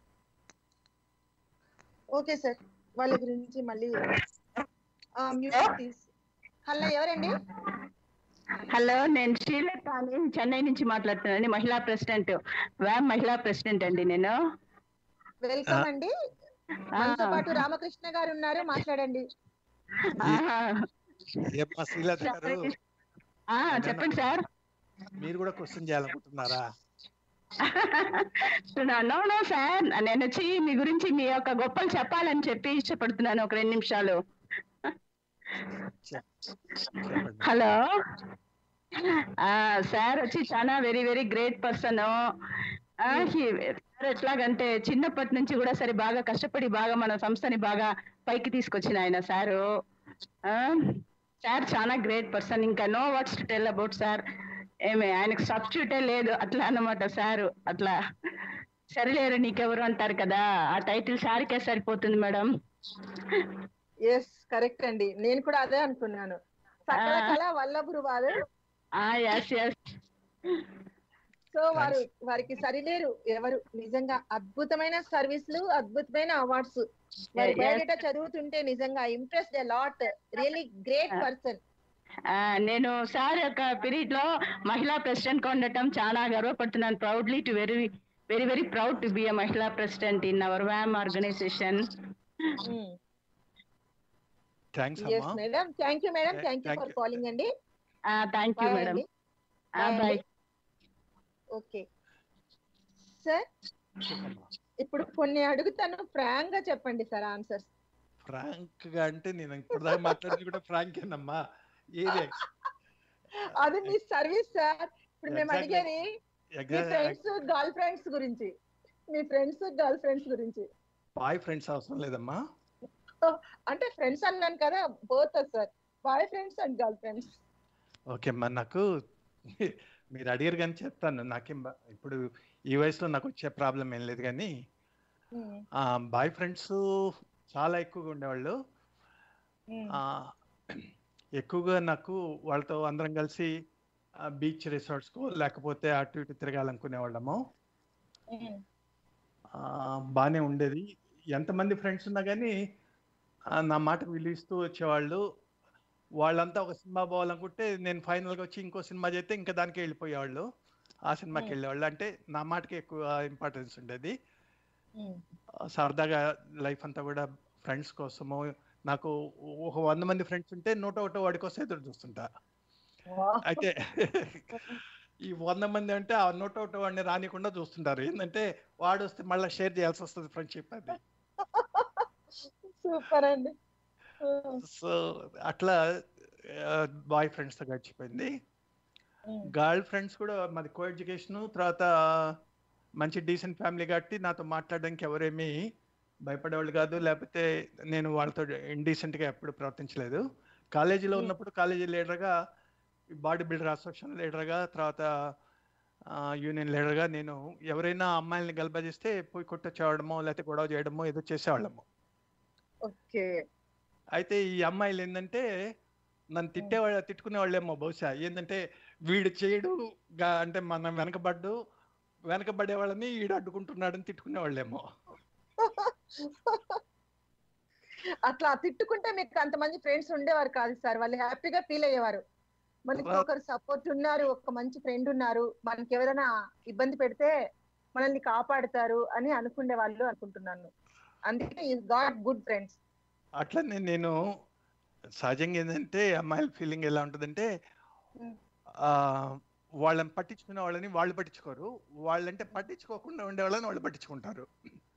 ఓకే సార్ వాళ్ళ గురించి మళ్ళీ మ్యూట్ తీసి హలో ఎవరండి హలో నేను శ్రీలత అని చెన్నై నుంచి మాట్లాడుతున్నాను మహిళా ప్రెసిడెంట్ వ్యామ్ మహిళా ప్రెసిడెంట్ అండి నేను వెల్కమ్ అండి మనతో పాటు రామకృష్ణ గారు ఉన్నారు మాట్లాడండి ఆహా. ఏమ్మా శ్రీలత గారు ఆ, చెప్పండి సార్ మీరు కూడా క్వశ్చన్ చేయాలనుకుంటున్నారా నో నో సార్ నేను వచ్చి మీ గురించి మీ యొక్క గొప్పలు చెప్పాలని చెప్పి ఇష్టపడుతున్నాను ఒక రెండు నిమిషాలు చెప్పండి హలో ఆ సార్ వచ్చి చాలా very very great person sir ఎట్లాగంటే చిన్నప్పటి నుంచి కూడా సరే బాగా కష్టపడి బాగా మన సంస్థని బాగా పైకి తీసుకొచ్చిన ఆయన సారు సార్ చాలా గ్రేట్ పర్సన్ ఇంకా no words to tell about sir ఏమే ఆయనకు సబ్స్టిట్యూటే లేదు అట్లా అన్నమాట సారు అట్లా సరిలేరు నీకెవరు అంటారు కదా ఆ టైటిల్ సార్కే సరిపోతుంది మేడం ఎస్ కరెక్ట్ అండి నేను కూడా అదే అనుకున్నాను సకల కళ వల్లభురు వారు ఎస్ ఎస్ సో వారు వారికి సరిలేరు ఎవరు నిజంగా అద్భుతమైన సర్వీసులు అద్భుతమైన అవార్డ్స్ వారి Yes. బయోడేటా చదువుతుంటే నిజంగా impressed lot really great person ఆ, నేను సార్ యొక్క పీరియడ్ లో మహిళా ప్రెసిడెంట్ గా ఉండటం చాలా గర్వపడుతున్నాను proudly to very very very proud to be a mahila president in our వ్యామ్ ఆర్గనైజేషన్ థ్యాంక్స్ ఎస్ అమ్మా madam thank you madam Thank- thank you thank for you. Calling అండి థ్యాంక్ యూ Bye మేడం అండి. Bye bye అండి. Okay sir చెప్పమ్మా ఇప్పుడు కొన్ని అడుగుతాను Frank గా చెప్పండి సార్ ఆన్సర్స్ ఫ్రాంక్ గా అంటే నేను ఇప్పుడు దాకా మాట్లాడింది కూడా ఫ్రాంక్ ఏనమ్మా ఏది అది మీ సర్వీస్ సార్ ఇప్పుడు మేము Exactly. అడిగేది మీ ఫ్రెండ్స్ గర్ల్ ఫ్రెండ్స్ గురించి మీ ఫ్రెండ్స్ గర్ల్ ఫ్రెండ్స్ గురించి బాయ్ ఫ్రెండ్స్ అవసరం లేదమ్మా అంటే ఫ్రెండ్స్ అన్నాను కదా both sir boy friends and girl friends okay అమ్మా నాకు మీరు అడిగారు కానీ చెప్తాను నాకేం బా- ఇప్పుడు ఈ వయసులో నాకు వచ్చే ప్రాబ్లం ఏం లేదు కానీ బాయ్ ఫ్రెండ్స్ చాలా ఎక్కువగా ఉండేవాళ్ళు ఆ, ఎక్కువగా నాకు వాళ్ళతో అందరం కలిసి బీచ్ రిసార్ట్స్కో లేకపోతే అటు ఇటు తిరగాలనుకునే వాళ్ళము బాగానే ఉండేది ఎంతమంది ఫ్రెండ్స్ ఉన్నా కానీ ఆ, నా మాటకు విలువిస్తూ వచ్చేవాళ్ళు వాళ్ళంతా ఒక సినిమా పోవాలనుకుంటే నేను ఫైనల్గా వచ్చి ఇంకో సినిమా చేస్తే ఇంకా దానికి వెళ్ళిపోయేవాళ్ళు ఆ సినిమాకి Hmm. వెళ్ళేవాళ్ళు అంటే నా మాటకి ఎక్కువ ఇంపార్టెన్స్ ఉండేది ఆ, సరదాగా లైఫ్ అంతా కూడా ఫ్రెండ్స్ కోసము నాకు ఒక వంద మంది ఫ్రెండ్స్ ఉంటే నూట ఒకటో వాడి కోసం ఎదురు చూస్తుంటా అయితే ఈ వంద మంది అంటే ఆ నూట ఒకటో వాడిని రానికుండా చూస్తుంటారు ఏంటంటే వాడు వస్తే మళ్ళీ షేర్ చేయాల్సి వస్తుంది ఫ్రెండ్షిప్ అది సూపర్ అండి సో అట్లా బాయ్ ఫ్రెండ్స్ తో గడిచిపోయింది గర్ల్ ఫ్రెండ్స్ కూడా మాది కో ఎడ్యుకేషన్ తర్వాత మంచి డీసెంట్ ఫ్యామిలీ కాబట్టి నాతో మాట్లాడడానికి ఎవరేమీ భయపడేవాళ్ళు కాదు లేకపోతే నేను వాళ్ళతో indecent గా ఎప్పుడు ప్రవర్తించలేదు కాలేజీలో Hmm. ఉన్నప్పుడు కాలేజీ లీడర్గా బాడీ బిల్డర్ అసోసియేషన్ లీడర్గా తర్వాత యూనియన్ లీడర్గా నేను ఎవరైనా అమ్మాయిల్ని గల్బా చేస్తే పోయి కొట్టొచ్చేవాడమో లేకపోతే గొడవ చేయడమో ఏదో చేసేవాళ్ళము ఓకే అయితే ఈ అమ్మాయిలు ఏంటంటే నన్ను తిట్టేవాళ్ళు తిట్టుకునే వాళ్ళేమో బహుశా ఏంటంటే వీడు చేయడు గా- అంటే మనం వెనకబడ్డు వెనకబడే వాళ్ళని వీడు అడ్డుకుంటున్నాడని తిట్టుకునే వాళ్ళేమో అట్లా తిట్టుకుంటే మీకు అంతమంది ఫ్రెండ్స్ ఉండేవారు కాదు సార్ వాళ్ళు హ్యాపీగా ఫీల్ అయ్యేవారు మనకి ఒకరు సపోర్ట్ ఉన్నారు ఒక మంచి ఫ్రెండ్ ఉన్నారు మనకి ఎవరైనా ఇబ్బంది పెడితే మనల్ని కాపాడుతారు అని అనుకునే వాళ్ళు అనుకుంటున్నాను అందుకే గాడ్ గుడ్ ఫ్రెండ్స్ అట్లనే నేను సహజంగా ఏంటంటే అమ్మాయిల ఫీలింగ్ ఎలా ఉంటుందంటే ఆ వాళ్ళని పట్టించుకునే వాళ్ళని వాళ్ళు పట్టించుకోరు వాళ్ళంటే పట్టించుకోకుండా ఉండే వాళ్ళని వాళ్ళు పట్టించుకుంటారు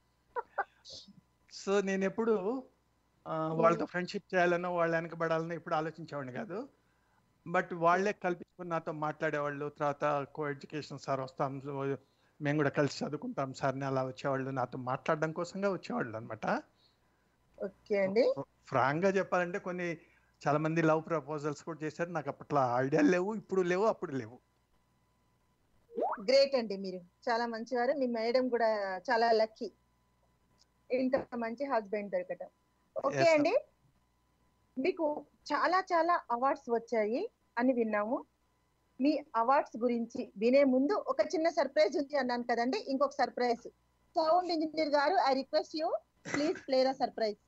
సో నేను ఎప్పుడు ఆ, వాళ్ళతో ఫ్రెండ్షిప్ చేయాలనో వాళ్ళ వెనకబడాలనో ఎప్పుడు ఆలోచించేవాడిని కాదు బట్ వాళ్ళే కల్పించుకుని నాతో మాట్లాడేవాళ్ళు తర్వాత కో ఎడ్యుకేషన్ సార్ వస్తాం సో మేము కూడా కలిసి చదువుకుంటాం సార్ని అలా వచ్చేవాళ్ళు నాతో మాట్లాడడం కోసంగా వచ్చేవాళ్ళు అనమాట ఓకే అండి ఫ్రాంక్ గా చెప్పాలంటే కొన్ని చాలా మంది లవ్ ప్రపోజల్స్ కూడా చేశారు నాకు అప్పట్లో ఐడియా లేవు ఇప్పుడు లేవు అప్పుడు లేవు గ్రేట్ అండి మీరు చాలా మంచివారు మీ మేడం కూడా చాలా లక్కీ ఇంత మంచి హస్బెండ్ దొరకటం ఓకే Yes, అండి మీకు చాలా చాలా అవార్డ్స్ వచ్చాయి అని విన్నాము మీ అవార్డ్స్ గురించి వినే ముందు ఒక చిన్న సర్ప్రైజ్ ఉంది అన్నాను కదండి ఇంకొక సర్ప్రైజ్ సౌండ్ ఇంజనీర్ గారు I request you please play the surprise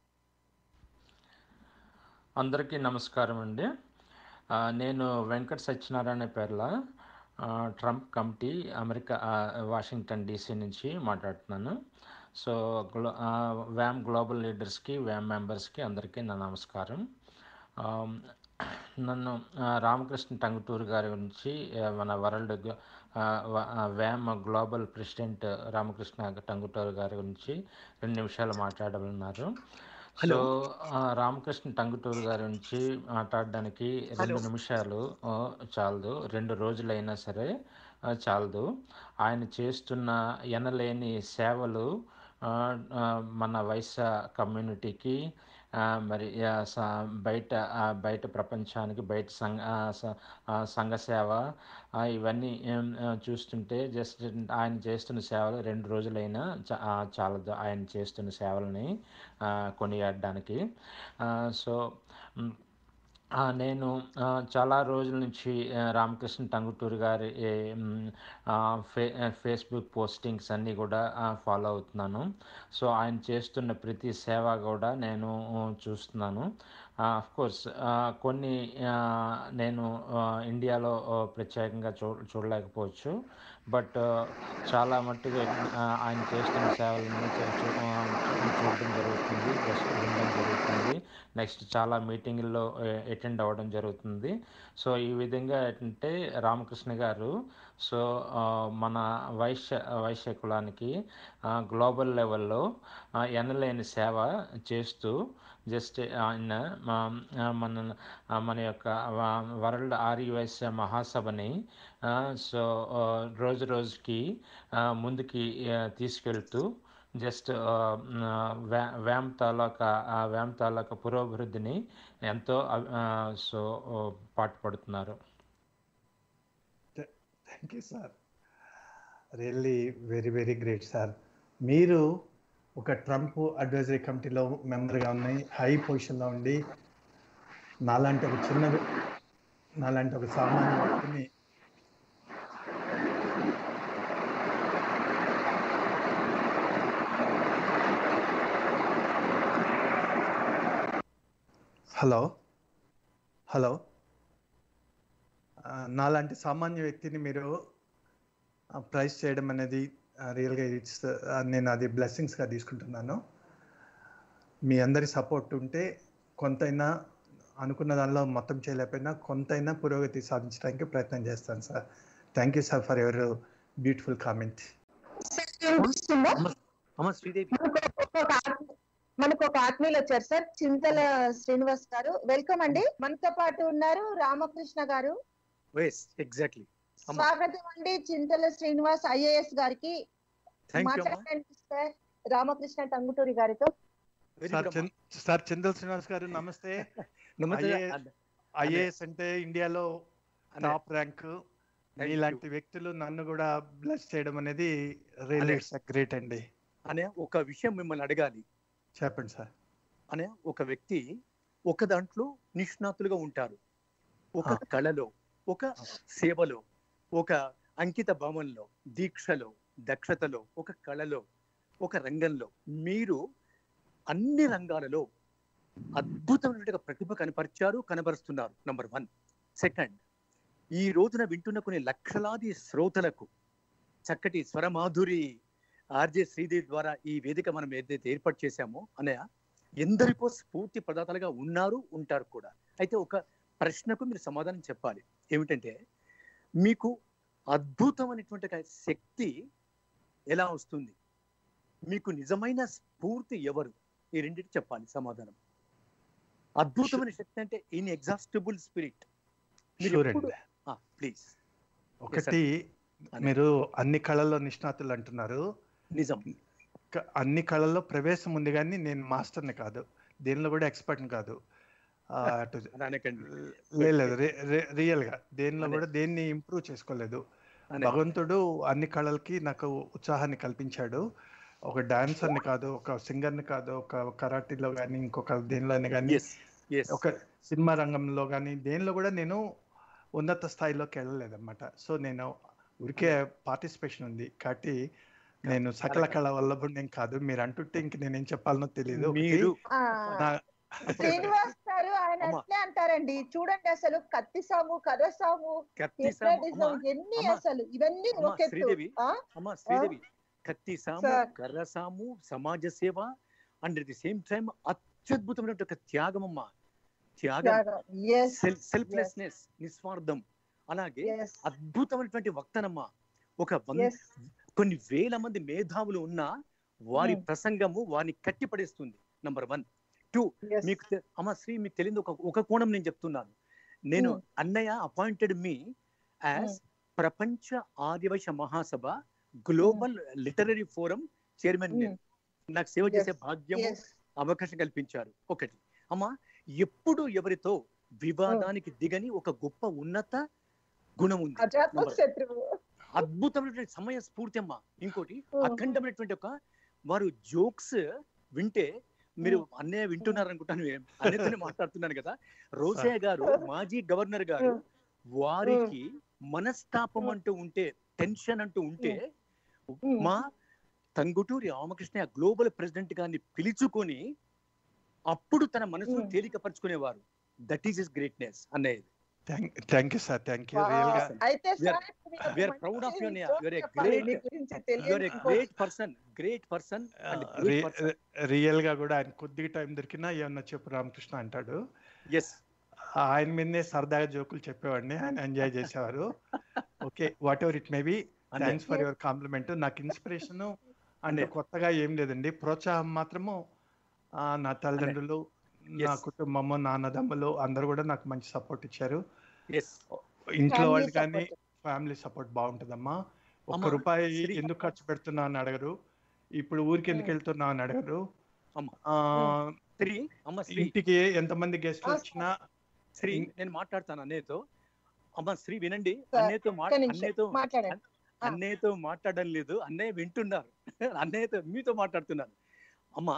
అందరికీ నమస్కారం అండి ఆ, నేను వెంకట సత్యనారాయణ పేర్ల ఆ, ట్రంప్ కమిటీ అమెరికా ఆ, వాషింగ్టన్ డీసీ నుంచి మాట్లాడుతున్నాను సో గ్లో ఆ, వ్యామ్ గ్లోబల్ లీడర్స్కి వ్యామ్ మెంబర్స్కి అందరికీ నా నమస్కారం ఆ, నన్ను ఆ, రామకృష్ణ టంగుటూరు గారి గురించి ఆ, మన వరల్డ్ గ్లో- ఆ, వ- ఆ, వ్యామ్ గ్లోబల్ ప్రెసిడెంట్ రామకృష్ణ టంగుటూరు గారి గురించి రెండు నిమిషాలు మాట్లాడమన్నారు సో ఆ, రామకృష్ణ టంగుటూరు గారి నుంచి మాట్లాడడానికి రెండు నిమిషాలు ఆ, చాలదు రెండు రోజులైనా సరే ఆ, చాలదు ఆయన చేస్తున్న ఎనలేని సేవలు ఆ, ఆ, మన వైశ్య కమ్యూనిటీకి ఆ, మరి ఆ, స- బయట ఆ, బయట ప్రపంచానికి బయట సంఘ ఆ, స- ఆ, సంఘ సేవ ఆ, ఇవన్నీ ఏం, ఆ, చూస్తుంటే జస్ట్ ఆయన చేస్తున్న సేవలు రెండు రోజులైనా చా- ఆ, చాలదు ఆయన చేస్తున్న సేవలని ఆ, కొనియాడడానికి ఆ, సో మ్, ఆ, నేను ఆ, చాలా రోజుల నుంచి ఆ, రామకృష్ణ టంగుటూరి గారి ఏ, మ్, ఆ, ఫే ఆ, ఫేస్బుక్ పోస్టింగ్స్ అన్నీ కూడా ఆ, ఫాలో అవుతున్నాను సో ఆయన చేస్తున్న ప్రతి సేవ కూడా నేను ఆ, చూస్తున్నాను ఆఫ్ కోర్స్ కొన్ని ఆ, నేను ఆ, ఇండియాలో ఆ, ప్రత్యేకంగా చూ చూడలేకపోవచ్చు బట్ చాలా మట్టుగా ఆ, ఆయన చేస్తున్న సేవలను చూ- చూ- ఆ, చూడడం జరుగుతుంది జస్ట్ వినడం జరుగుతుంది నెక్స్ట్ చాలా మీటింగుల్లో అటెండ్ అవ్వడం జరుగుతుంది సో ఈ విధంగా ఏంటంటే రామకృష్ణ గారు సో ఆ, మన వైశ్య వైశ్య కులానికి గ్లోబల్ లెవెల్లో ఆ, ఎనలేని సేవ చేస్తూ జస్ట్ ఆయన మా- ఆ, మన ఆ, మన యొక్క వ- వరల్డ్ ఆర్యవైశ్య మహాసభని ఆ, సో ఆ, రోజు రోజుకి ఆ, ముందుకి ఆ, తీసుకెళ్తూ జస్ట్ ఆ, ఆ, వ్యా వ్యామ్ తాలూకా ఆ వ్యామ్ తాలూకా పురోభివృద్ధిని ఎంతో అభి- ఆ, సో ఆ, పాటుపడుతున్నారు thank you sir really very very great sir మీరు ఒక ట్రంప్ అడ్వైజరీ కమిటీలో మెంబర్గా ఉన్నాయి హై పొజిషన్లో ఉండి నాలాంటి ఒక చిన్న నాలాంటి ఒక సామాన్య వ్యక్తిని హలో హలో ఆ, నాలాంటి సామాన్య వ్యక్తిని మీరు ప్రైజ్ చేయడం అనేది రియల్గా ఇట్స్ నేను అది బ్లెస్సింగ్స్గా తీసుకుంటున్నాను మీ అందరి సపోర్ట్ ఉంటే కొంతైనా అనుకున్న దానిలో మొత్తం చేయలేకపోయినా కొంతైనా పురోగతి సాధించడానికి ప్రయత్నం చేస్తాను sir thank you sir for ever beautiful comment అమ్మ శ్రీదేవి మనకు ఒక ఆత్మ- మనకు ఒక ఆత్మీయులు వచ్చారు సార్ చింతల శ్రీనివాస్ గారు వెల్కమ్ అండి మనతో పాటు ఉన్నారు రామకృష్ణ గారు ఎస్ ఎగ్జాక్ట్లీ అమ్మ స్వాగతం అండి చింతల శ్రీనివాస్ ఐఏఎస్ గారికి థ్యాంక్ యూ అమ్మా మాట్లాడండి సార్ రామకృష్ణ టంగుటూరి గారితో వెరీ సార్ గుడ్ అమ్మా చంద్- సార్ చందల్ శ్రీనివాస్ గారు నమస్తే నమస్తే ఐఏఎస్ అదే ఐఏఎస్ అంటే ఇండియాలో అదే టాప్ ర్యాంక్ థ్యాంక్ యూ మీలాంటి వ్యక్తులు నన్ను కూడా బ్లెస్ చేయడం అనేది రియల్లీ అనే ఇట్స్ గ్రేట్ అండి అనే ఒక విషయం మిమ్మల్ని అడగాలి చెప్పండి సార్ అనే ఒక వ్యక్తి ఒక దాంట్లో నిష్ణాతులుగా ఉంటారు ఒక ఆ. కళలో ఒక సేవలో ఒక అంకిత భావంలో దీక్షలో దక్షతలో ఒక కళలో ఒక రంగంలో మీరు అన్ని రంగాలలో అద్భుతమైనటువంటి ప్రతిభ కనపరిచారు కనబరుస్తున్నారు నంబర్ వన్ సెకండ్ ఈ రోజున వింటున్న కొన్ని లక్షలాది శ్రోతలకు చక్కటి స్వరమాధురి ఆర్జే శ్రీదేవి ద్వారా ఈ వేదిక మనం ఏదైతే ఏర్పాటు చేశామో అన్నయ్య ఎందరికో స్ఫూర్తి ప్రదాతలుగా ఉన్నారు ఉంటారు కూడా అయితే ఒక ప్రశ్నకు మీరు సమాధానం చెప్పాలి ఏమిటంటే మీకు అద్భుతమైనటువంటి ఒక శక్తి ఎలా వస్తుంది మీకు నిజమైన స్ఫూర్తి ఎవరు ఈ రెండింటి చెప్పాలి సమాధానం అద్భుతమైన శక్తి అంటే ఇన్ ఎగ్జాస్టిబుల్ స్పిరిట్ మీరు Sure ఎప్పుడు అండి. ప్లీజ్ ఒకటి మీరు అన్ని కళల్లో నిష్ణాతులు అంటున్నారు నిజం క- అన్ని కళల్లో ప్రవేశం ఉంది కానీ నేను మాస్టర్ని కాదు దేనిలో కూడా ఎక్స్పర్ట్ని కాదు ఆ, అటు- అనకండి లే- లేదు రి- రి- రియల్ గా దేనిలో అదే. కూడా దేన్ని ఇంప్రూవ్ చేసుకోలేదు అదే. భగవంతుడు అన్ని కళలకి నాకు ఉత్సాహాన్ని కల్పించాడు ఒక డాన్సర్ని కాదు ఒక సింగర్ని కాదు ఒక కరాటీలో కానీ ఇంకొక దేనిలోని కానీ ఒక సినిమా రంగంలో కానీ దేనిలో కూడా నేను ఉన్నత స్థాయిలోకి వెళ్ళలేదన్నమాట సో నేను ఊరికే పార్టిసిపేషన్ ఉంది కాబట్టి నేను సకల కళ వల్లభుడు నేను కాదు మీరు అంటుంటే ఇంక నేనేం చెప్పాలనో తెలియదు ఒకటి, మీరు ఆ, నా- శ్రీనివాస్ గారు ఆయన అమ్మా. అట్లే అంటారండి చూడండి అసలు కత్తి సాము కథ సాము కత్తి సాము, hypnotism, అమ్మా, ఎన్ని అమ్మా, అసలు ఇవన్నీ అమ్మా, ఒకెత్తు శ్రీదేవి ఆ? అమ్మా శ్రీదేవి కత్తి సాము సార్. కర్ర సాము సమాజ సేవ and at the same time అత్యద్భుతమైన ఒక త్యాగం అమ్మా త్యాగం త్యాగం. Yes, సెల్ఫ్లెస్నెస్ నిస్వార్థం అలాగే yes, అద్భుతమైనటువంటి వక్తనమ్మ ఒక వంద yes. కొన్ని వేల మంది మేధావులు ఉన్నా వారి Hmm. ప్రసంగము వారిని కట్టిపడేస్తుంది నంబర్ వన్ టూ Yes. మీకు తె- అమ్మ శ్రీ మీకు తెలియదు ఒక ఒక కోణం నేను చెప్తున్నాను నేను Hmm. అన్నయ్య appointed me as Prapancha Adivaishya Mahasabha global literary forum chairman నేను నాకు సేవ చేసే Yes. భాగ్యము Yes. అవకాశం కల్పించారు ఒకటి అమ్మా ఎప్పుడు ఎవరితో వివాదానికి దిగని ఒక గొప్ప ఉన్నత గుణం ఉంది అజాత Number- శత్రువు అద్భుతమైనటువంటి సమయ స్ఫూర్తి అమ్మ ఇంకోటి Hmm. అఖండమైనటువంటి ఒక వారు జోక్స్ వింటే మీరు అన్నయ్య వింటున్నారు అనుకుంటాను అన్నయ్యతోనే మాట్లాడుతున్నాను కదా రోజయ్య గారు మాజీ గవర్నర్ గారు వారికి మనస్తాపం అంటూ ఉంటే టెన్షన్ అంటూ ఉంటే మా తంగుటూరి రామకృష్ణ గ్లోబల్ ప్రెసిడెంట్ గారిని పిలుచుకొని అప్పుడు తన మనసును తేలికపరుచుకునేవారు దట్ ఈస్ ఇస్ గ్రేట్నెస్ అన్నయ్య thank you sir thank you real గా అయితే We are- సార్ మీరు we are మంచి proud of you, Nia. joke You are a చెప్పాలి. great- మీ గురించి యు ఆర్ తెలియని a great person great person and great person real గా కూడా ఆయన కొద్దిగా టైం దొరికినా ఏమన్నా చెప్పు రామకృష్ణ అంటాడు ఎస్ ఆయన మీదనే సరదాగా జోకులు చెప్పేవాడిని ఆయన ఎంజాయ్ చేసేవారు okay whatever it may be అంతే. థ్యాంక్స్ ఫర్ యువర్ కాంప్లిమెంట్ నాకు ఇన్స్పిరేషన్ అంటే కొత్తగా ఏం లేదండి ప్రోత్సాహం మాత్రము ఆ, నా తల్లిదండ్రులు నా Yes. కుటుంబము నా అన్నదమ్ములు అందరూ కూడా నాకు మంచి సపోర్ట్ ఇచ్చారు ఎస్ ఇంట్లో Family వాళ్ళు కానీ support. ఫ్యామిలీ సపోర్ట్ బాగుంటుందమ్మా ఒక్క అమ్మా, రూపాయి శ్రీ- ఎందుకు ఖర్చు పెడుతున్నా అని అడగరు ఇప్పుడు ఊరికి ఎందుకు వెళ్తున్నావు అని అడగరు అమ్మా. ఆ, శ్రీ అమ్మ శ్రీ ఇంటికి ఎంతమంది గెస్ట్లు ఆ, వచ్చినా శ్రీ ఇన్- నేను మాట్లాడతాను అన్నయ్యతో అమ్మ శ్రీ వినండి సార్, అన్నయ్యతో మా ఒక్క నిమిషం. అన్నయ్యతో మాట్లాడండి ఆ. అన్నయ్యతో మాట్లాడడం లేదు అన్నయ్య వింటున్నారు అన్నయ్యతో మీతో మాట్లాడుతున్నాను అమ్మ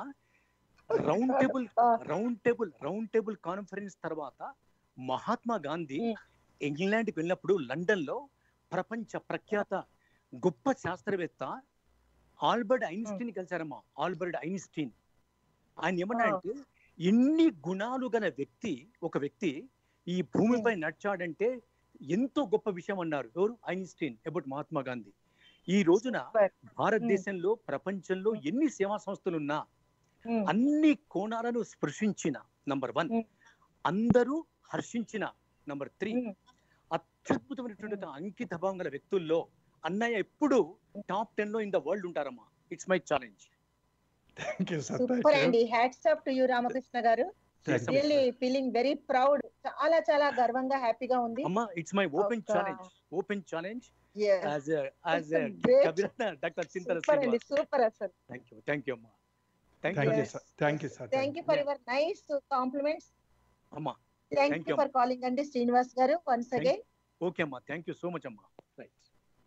రౌండ్ టేబుల్ ఆ. Round table round table conference తర్వాత మహాత్మా గాంధీ ఉమ్. ఇంగ్లాండ్కి వెళ్ళినప్పుడు లండన్ లో ప్రపంచ ప్రఖ్యాత గొప్ప శాస్త్రవేత్త ఆల్బర్ట్ ఐన్స్టీన్ కలిశారమ్మా ఆల్బర్ట్ ఐన్స్టీన్ ఆయన ఏమన్నాడంటే ఎన్ని గుణాలు గల వ్యక్తి ఒక వ్యక్తి ఈ భూమిపై నడిచాడంటే ఎంతో గొప్ప విషయం అన్నారు ఎవరు ఐన్స్టీన్ అబౌట్ మహాత్మా గాంధీ ఈ రోజున Right. భారతదేశంలో ప్రపంచంలో ఎన్ని సేవా సంస్థలు ఉన్నా ఉమ్. అన్ని కోణాలను స్పృశించిన నంబర్ వన్ ఉమ్. అందరూ హర్షించిన నంబర్ త్రీ ఉమ్. అత్యద్భుతమైనటువంటి ఒక అంకిత భావం గల వ్యక్తుల్లో అన్నయ్య ఎప్పుడు టాప్ టెన్ లో ఇన్ ద వరల్డ్ ఉంటారమ్మా it's my challenge thank you sir super అండి hats off to you Ramakrishna గారు Thank you. Really feeling very proud చాలా చాలా గర్వంగా హ్యాపీగా ఉంది అమ్మా ఇట్స్ మై ఓపెన్ ఒక- challenge open challenge Yes. As as It's a great- doctor Chintala super అండి సూపర్ అసలు థ్యాంక్ యూ థ్యాంక్ యూ అమ్మా thank thank you you sir thank you sir thank you for your nice compliments అమ్మా thank Thank you you. For calling అండి శ్రీనివాస్ గారు once Thank- again okay అమ్మా thank you so much అమ్మా right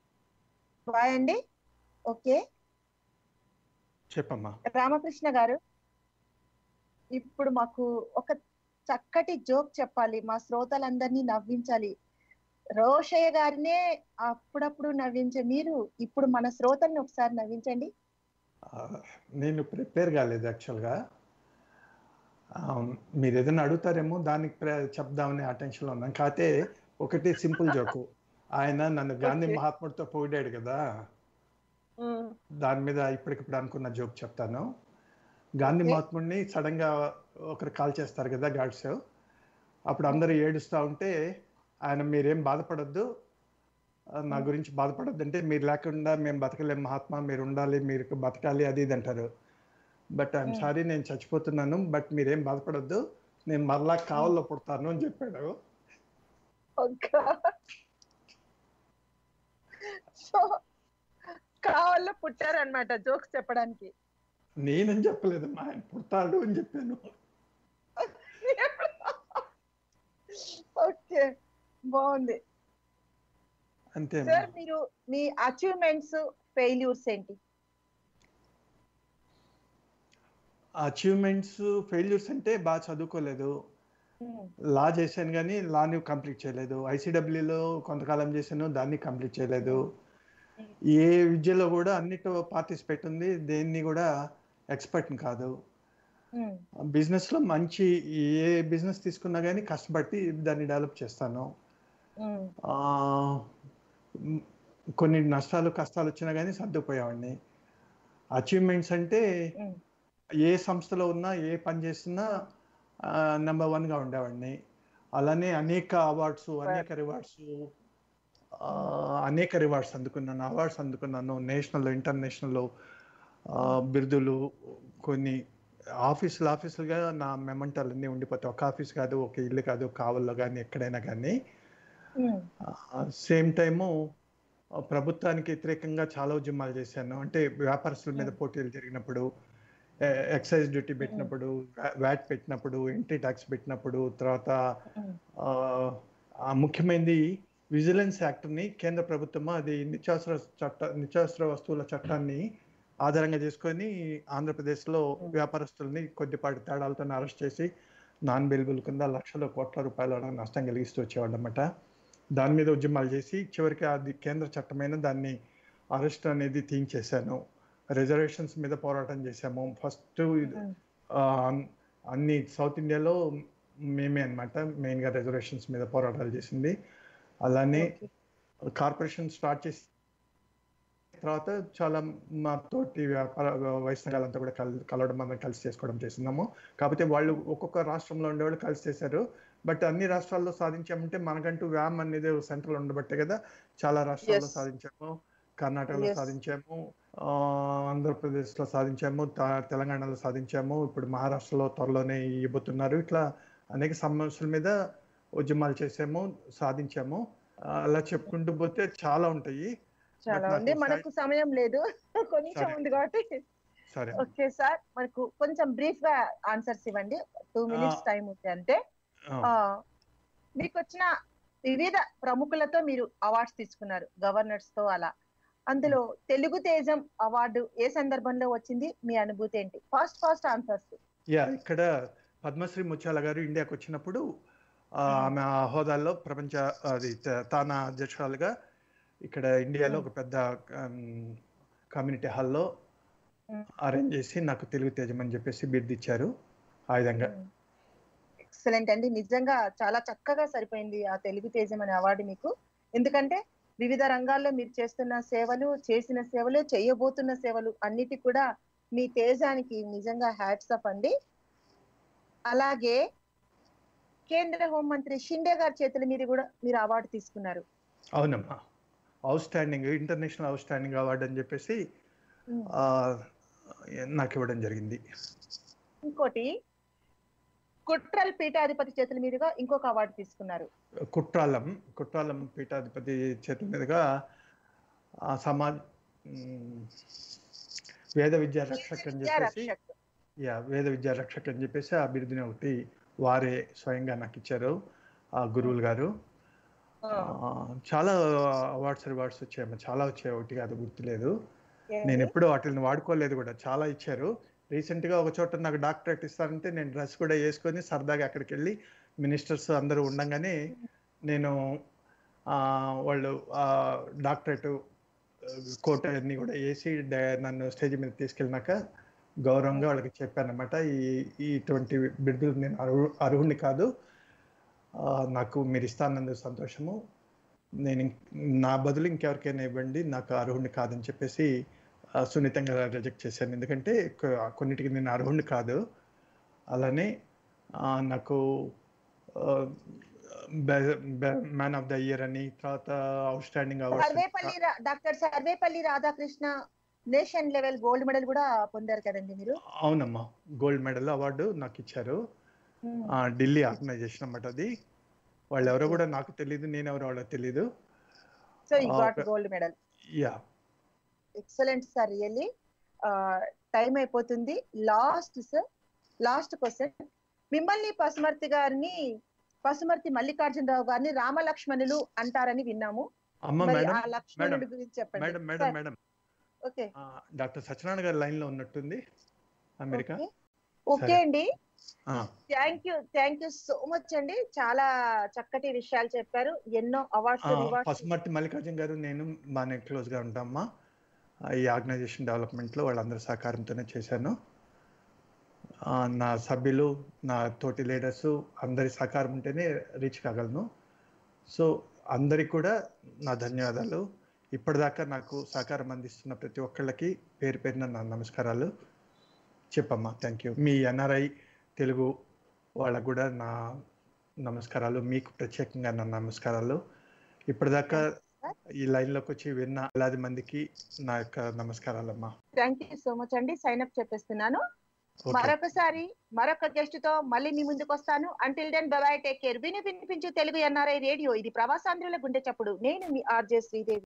bye అండి okay చెప్పమ్మా రామకృష్ణ గారు ఇప్పుడు మాకు ఒక చక్కటి జోక్ చెప్పాలి మా శ్రోతలందరినీ నవ్వించాలి రోషయ్య గారినే అప్పుడప్పుడు నవ్వించే మీరు ఇప్పుడు మన శ్రోతల్ని ఒకసారి నవ్వించండి ఆ, నేను ప్రిపేర్ కాలేదు యాక్చువల్గా మీరు ఏదైనా అడుగుతారేమో దానికి ప్ర- చెప్దామని అటెన్షన్లో ఉన్నాను కాకపోతే ఒకటి సింపుల్ జోకు ఆయన నన్ను గాంధీ మహాత్ముడితో పొగిడాడు కదా ఉమ్, దాని మీద ఇప్పటికిప్పుడు అనుకున్న జోక్ చెప్తాను గాంధీ Okay. మహాత్ముడిని సడన్ గా ఒకరు కాల్ చేస్తారు కదా గాడ్స్ అప్పుడు అందరూ ఏడుస్తా ఉంటే ఆయన మీరేం బాధపడొద్దు ఆ, నా గురించి బాధపడొద్దు అంటే మీరు లేకుండా మేము బతకలేం మహాత్మా మీరు ఉండాలి మీరు బతకాలి అది ఇది అంటారు బట్ ఐఎమ్ Hmm. సారీ నేను చచ్చిపోతున్నాను బట్ మీరేం బాధపడొద్దు నేను మరలా కావల్లో పుడతాను అని చెప్పాడు oh God. సో కావాలో పుట్టారనమాట జోక్స్ చెప్పడానికి నేనని చెప్పలేదు మా ఆయన పుడతాడు అని చెప్పాను ఓకే బాగుంది అంతే సార్ మీరు మీ అచీవ్మెంట్స్ ఫెయిల్యూర్స్ ఏంటి అచీవ్మెంట్స్ ఫెయిల్యూర్స్ అంటే బాగా చదువుకోలేదు లా చేశాను కానీ లాని కంప్లీట్ చేయలేదు ఐసీడబ్ల్యూలో కొంతకాలం చేశాను దాన్ని కంప్లీట్ చేయలేదు ఏ విద్యలో కూడా అన్నిట్లో పార్టిసిపేట్ ఉంది దేన్ని కూడా ఎక్స్పర్ట్ కాదు బిజినెస్ లో మంచి ఏ బిజినెస్ తీసుకున్నా కానీ కష్టపడి దాన్ని డెవలప్ చేస్తాను ఆ, మ్, కొన్ని నష్టాలు కష్టాలు వచ్చినా కానీ సర్దుకుపోయేవాడిని అచీవ్మెంట్స్ అంటే ఏ సంస్థలో ఉన్నా ఏ పని చేస్తున్నా నెంబర్ వన్గా ఉండేవాడిని అలానే అనేక అవార్డ్స్ అనేక రివార్డ్స్ అనేక రివార్డ్స్ అందుకున్నాను అవార్డ్స్ అందుకున్నాను నేషనల్ ఇంటర్నేషనల్ బిరుదులు కొన్ని ఆఫీసులు ఆఫీసులుగా నా మెమంటాలు అన్నీ ఉండిపోతాయి ఒక ఆఫీస్ కాదు ఒక ఇల్లు కాదు కావల్లో కానీ ఎక్కడైనా కానీ సేమ్ టైము ప్రభుత్వానికి వ్యతిరేకంగా చాలా ఉద్యమాలు చేశాను అంటే వ్యాపారస్తుల మీద పోటీలు జరిగినప్పుడు ఎక్సైజ్ డ్యూటీ పెట్టినప్పుడు వ్యాట్ పెట్టినప్పుడు ఎంట్రీ ట్యాక్స్ పెట్టినప్పుడు తర్వాత ఆ, ఆ ముఖ్యమైనది విజిలెన్స్ యాక్ట్ని కేంద్ర ప్రభుత్వం అది నిత్యావసర చట్ట నిత్యావసర వస్తువుల చట్టాన్ని ఆధారంగా చేసుకొని ఆంధ్రప్రదేశ్లో వ్యాపారస్తుల్ని కొద్దిపాటి తేడాలతో అరెస్ట్ చేసి నాన్ బెయిలబుల్ కింద లక్షల కోట్ల రూపాయల నష్టం కలిగిస్తూ వచ్చేవాళ్ళు అనమాట దాని మీద ఉద్యమాలు చేసి చివరికి అది కేంద్ర చట్టమైన దాన్ని అరెస్ట్ అనేది తీయించేశాను రిజర్వేషన్స్ మీద పోరాటం చేశాము ఫస్ట్ అన్ని సౌత్ ఇండియాలో మేమే అనమాట మెయిన్గా రిజర్వేషన్స్ మీద పోరాటాలు చేసింది అలానే కార్పొరేషన్ స్టార్ట్ చేసి తర్వాత చాలా మా తోటి వ్యాపార వయసు సంఘాలంతా కూడా కల్ కలవడం మనం కలిసి చేసుకోవడం చేస్తున్నాము కాకపోతే వాళ్ళు ఒక్కొక్క రాష్ట్రంలో ఉండేవాళ్ళు కలిసి చేశారు బట్ అన్ని రాష్ట్రాల్లో సాధించామంటే మనకంటూ వ్యామ్ అనేది సెంట్రల్ ఉండబట్టే కదా చాలా రాష్ట్రాల్లో Yes. సాధించాము కర్ణాటకలో Yes. సాధించాము ఆ, ఆంధ్రప్రదేశ్లో సాధించాము త- తెలంగాణలో సాధించాము ఇప్పుడు మహారాష్ట్రలో త్వరలోనే ఇవ్వబోతున్నారు ఇట్లా అనేక సమస్యల మీద ఉద్యమాలు చేసాము సాధించాము ఆ, అలా చెప్పుకుంటూ పోతే చాలా ఉంటాయి చాలా నాకు ఉంది సై- మనకు సమయం లేదు కొంచెం సరే. ఉంది కాబట్టి సరే ఓకే సార్ మనకు కొంచెం బ్రీఫ్ గా ఆన్సర్స్ ఇవ్వండి టూ మినిట్స్ టైం ఉంది అంతే ఆ. ఆ, మీకు వచ్చిన వివిధ ప్రముఖులతో మీరు అవార్డ్స్ తీసుకున్నారు గవర్నర్స్ తో అలా అందులో తెలుగు తేజం అవార్డు ఏ సందర్భంలో వచ్చింది మీ అనుభూతి ఏంటి ఫాస్ట్ ఫాస్ట్ ఆన్సర్స్ యా ఇక్కడ పద్మశ్రీ ముత్యాల గారు ఇండియాకి వచ్చినప్పుడు ఆ, ఆమె ఆ హోదాల్లో ప్రపంచ అది త- తానా అధ్యక్షురాలుగా ఇక్కడ ఇండియాలో ఒక పెద్ద కమ్యూనిటీ హాల్లో అరేంజ్ చేసి నాకు తెలుగు తేజం అని చెప్పేసి బిర్దిచ్చారు ఆ విధంగా ఎక్సలెంట్ అండి నిజంగా చాలా చక్కగా సరిపోయింది ఆ తెలుగు తేజం అనే అవార్డు మీకు ఎందుకంటే వివిధ రంగాల్లో మీరు చేస్తున్న సేవలు చేసిన సేవలు చేయబోతున్న సేవలు అన్నిటి కూడా మీ తేజానికి నిజంగా హ్యాట్స్ అప్ అండి అలాగే కేంద్ర హోంమంత్రి షిండే గారి చేతుల మీద కూడా మీరు అవార్డు తీసుకున్నారు అవునమ్మా outstanding international outstanding award అని చెప్పేసి ఆ, నాకు ఇవ్వడం జరిగింది ఇంకోటి కుట్రల్ పీఠాధిపతి చేతుల మీదుగా ఇంకొక అవార్డు తీసుకున్నారు కుట్రాలం కుట్రాలం పీఠాధిపతి చేతుల మీదుగా ఆ సమాజ్ మ్, వేద విద్యా రక్షక్ అని విద్యా చెప్పేసి రక్షక్ యా వేద విద్యా రక్షక్ అని చెప్పేసి ఆ బిరుదుని ఒకటి వారే స్వయంగా నాకు ఇచ్చారు ఆ గురువులు గారు ఆ, చాలా అవార్డ్స్ రివార్డ్స్ వచ్చాయమ్మా చాలా వచ్చాయి ఒకటి కాదు గుర్తులేదు నేను ఎప్పుడూ వాటిని వాడుకోలేదు కూడా చాలా ఇచ్చారు రీసెంట్ గా ఒక చోట నాకు డాక్టరేట్ ఇస్తారంటే నేను డ్రెస్ కూడా వేసుకొని సరదాగా అక్కడికి వెళ్ళి మినిస్టర్స్ అందరూ ఉండంగానే నేను ఆ, వాళ్ళు డాక్టరేట్ కోట్ అన్ని కూడా వేసి డ- నన్ను స్టేజ్ మీద తీసుకెళ్ళినాక గౌరవంగా వాళ్ళకి చెప్పానమాట ఈ ఈ ఇటువంటి బిరుదులు నేను అర్హు అర్హుడిని కాదు ఆ, నాకు మీరు ఇస్తానందుకు సంతోషము నేను ఇంక్- నా బదులు ఇంకెవరికైనా ఇవ్వండి నాకు అర్హుడిని కాదని చెప్పేసి ఆ, సున్నితంగా రిజెక్ట్ చేశాను ఎందుకంటే కొ- కొన్నిటికి నేను అర్హుడిని కాదు అలానే ఆ, నాకు మ్యాన్ ఆఫ్ ద ఇయర్ అని తర్వాత అవుట్ స్టాండింగ్ సర్వేపల్లి అవార్డ్స్ రా- doctor Sarvepalli Radhakrishna nation level gold medal కూడా పొందారు కదండి మీరు అవునమ్మా గోల్డ్ మెడల్ అవార్డు నాకు ఇచ్చారు ఆ, ఢిల్లీ ఆర్గనైజేషన్ అన్నమాట అది వాళ్ళు ఎవరో కూడా నాకు తెలియదు నేను ఎవరో వాళ్ళకి తెలియదు సో యూ ఆ, గాట్ ఒక- gold medal yeah excellent sir really time అయిపోతుంది లాస్ట్ సార్ లాస్ట్ క్వశ్చన్ మిమ్మల్ని పసుమర్తి గారిని పసుమర్తి మల్లికార్జునరావు గారిని రామలక్ష్మణులు అంటారని విన్నాము అమ్మ మరి మేడం ఆ మేడం లక్ష్మణుడి గురించి చెప్పండి madam madam madam okay doctor Satyanarayana గారి లైన్ లో ఉన్నట్టుంది అమెరికా ఓకే సరే. అండి ఆ, thank you thank you so much అండి చాలా చక్కటి విషయాలు చెప్పారు ఎన్నో అవార్డ్స్ ఆ, రివార్డ్స్ పసుమర్తి మల్లికార్జున గారు నేను బాగానే క్లోజ్ గా ఉంటామా ఆ, ఈ ఆర్గనైజేషన్ డెవలప్మెంట్ లో వాళ్ళందరి సహకారంతోనే చేశాను ఆ, నా సభ్యులు నా తోటి లీడర్స్ అందరి సహకారం ఉంటేనే రీచ్ కాగలను సో అందరికి కూడా నా ధన్యవాదాలు ఇప్పటిదాకా నాకు సహకారం అందిస్తున్న ప్రతి ఒక్కళ్ళకి పేరు పేరున నా నమస్కారాలు చెప్పమ్మా థ్యాంక్ యూ మీ ఎన్ఆర్ఐ తెలుగు వాళ్ళకు కూడా నా నమస్కారాలు మీకు ప్రత్యేకంగా నా నమస్కారాలు ఇప్పటిదాకా ఈ లైన్లోకి వచ్చి విన్న వేలాది మందికి నా యొక్క నమస్కారాలమ్మా థ్యాంక్ యూ సో మచ్ అండి సైన్ అప్ చెప్పేస్తున్నాను ఓకే మరొకసారి మరొక గెస్ట్ తో మళ్ళీ మీ ముందుకు వస్తాను until then bye bye take care విని వినిపించు తెలుగు ఎన్ఆర్ఐ రేడియో ఇది ప్రవాసాంధ్రుల గుండె చప్పుడు నేను మీ ఆర్జే శ్రీదేవి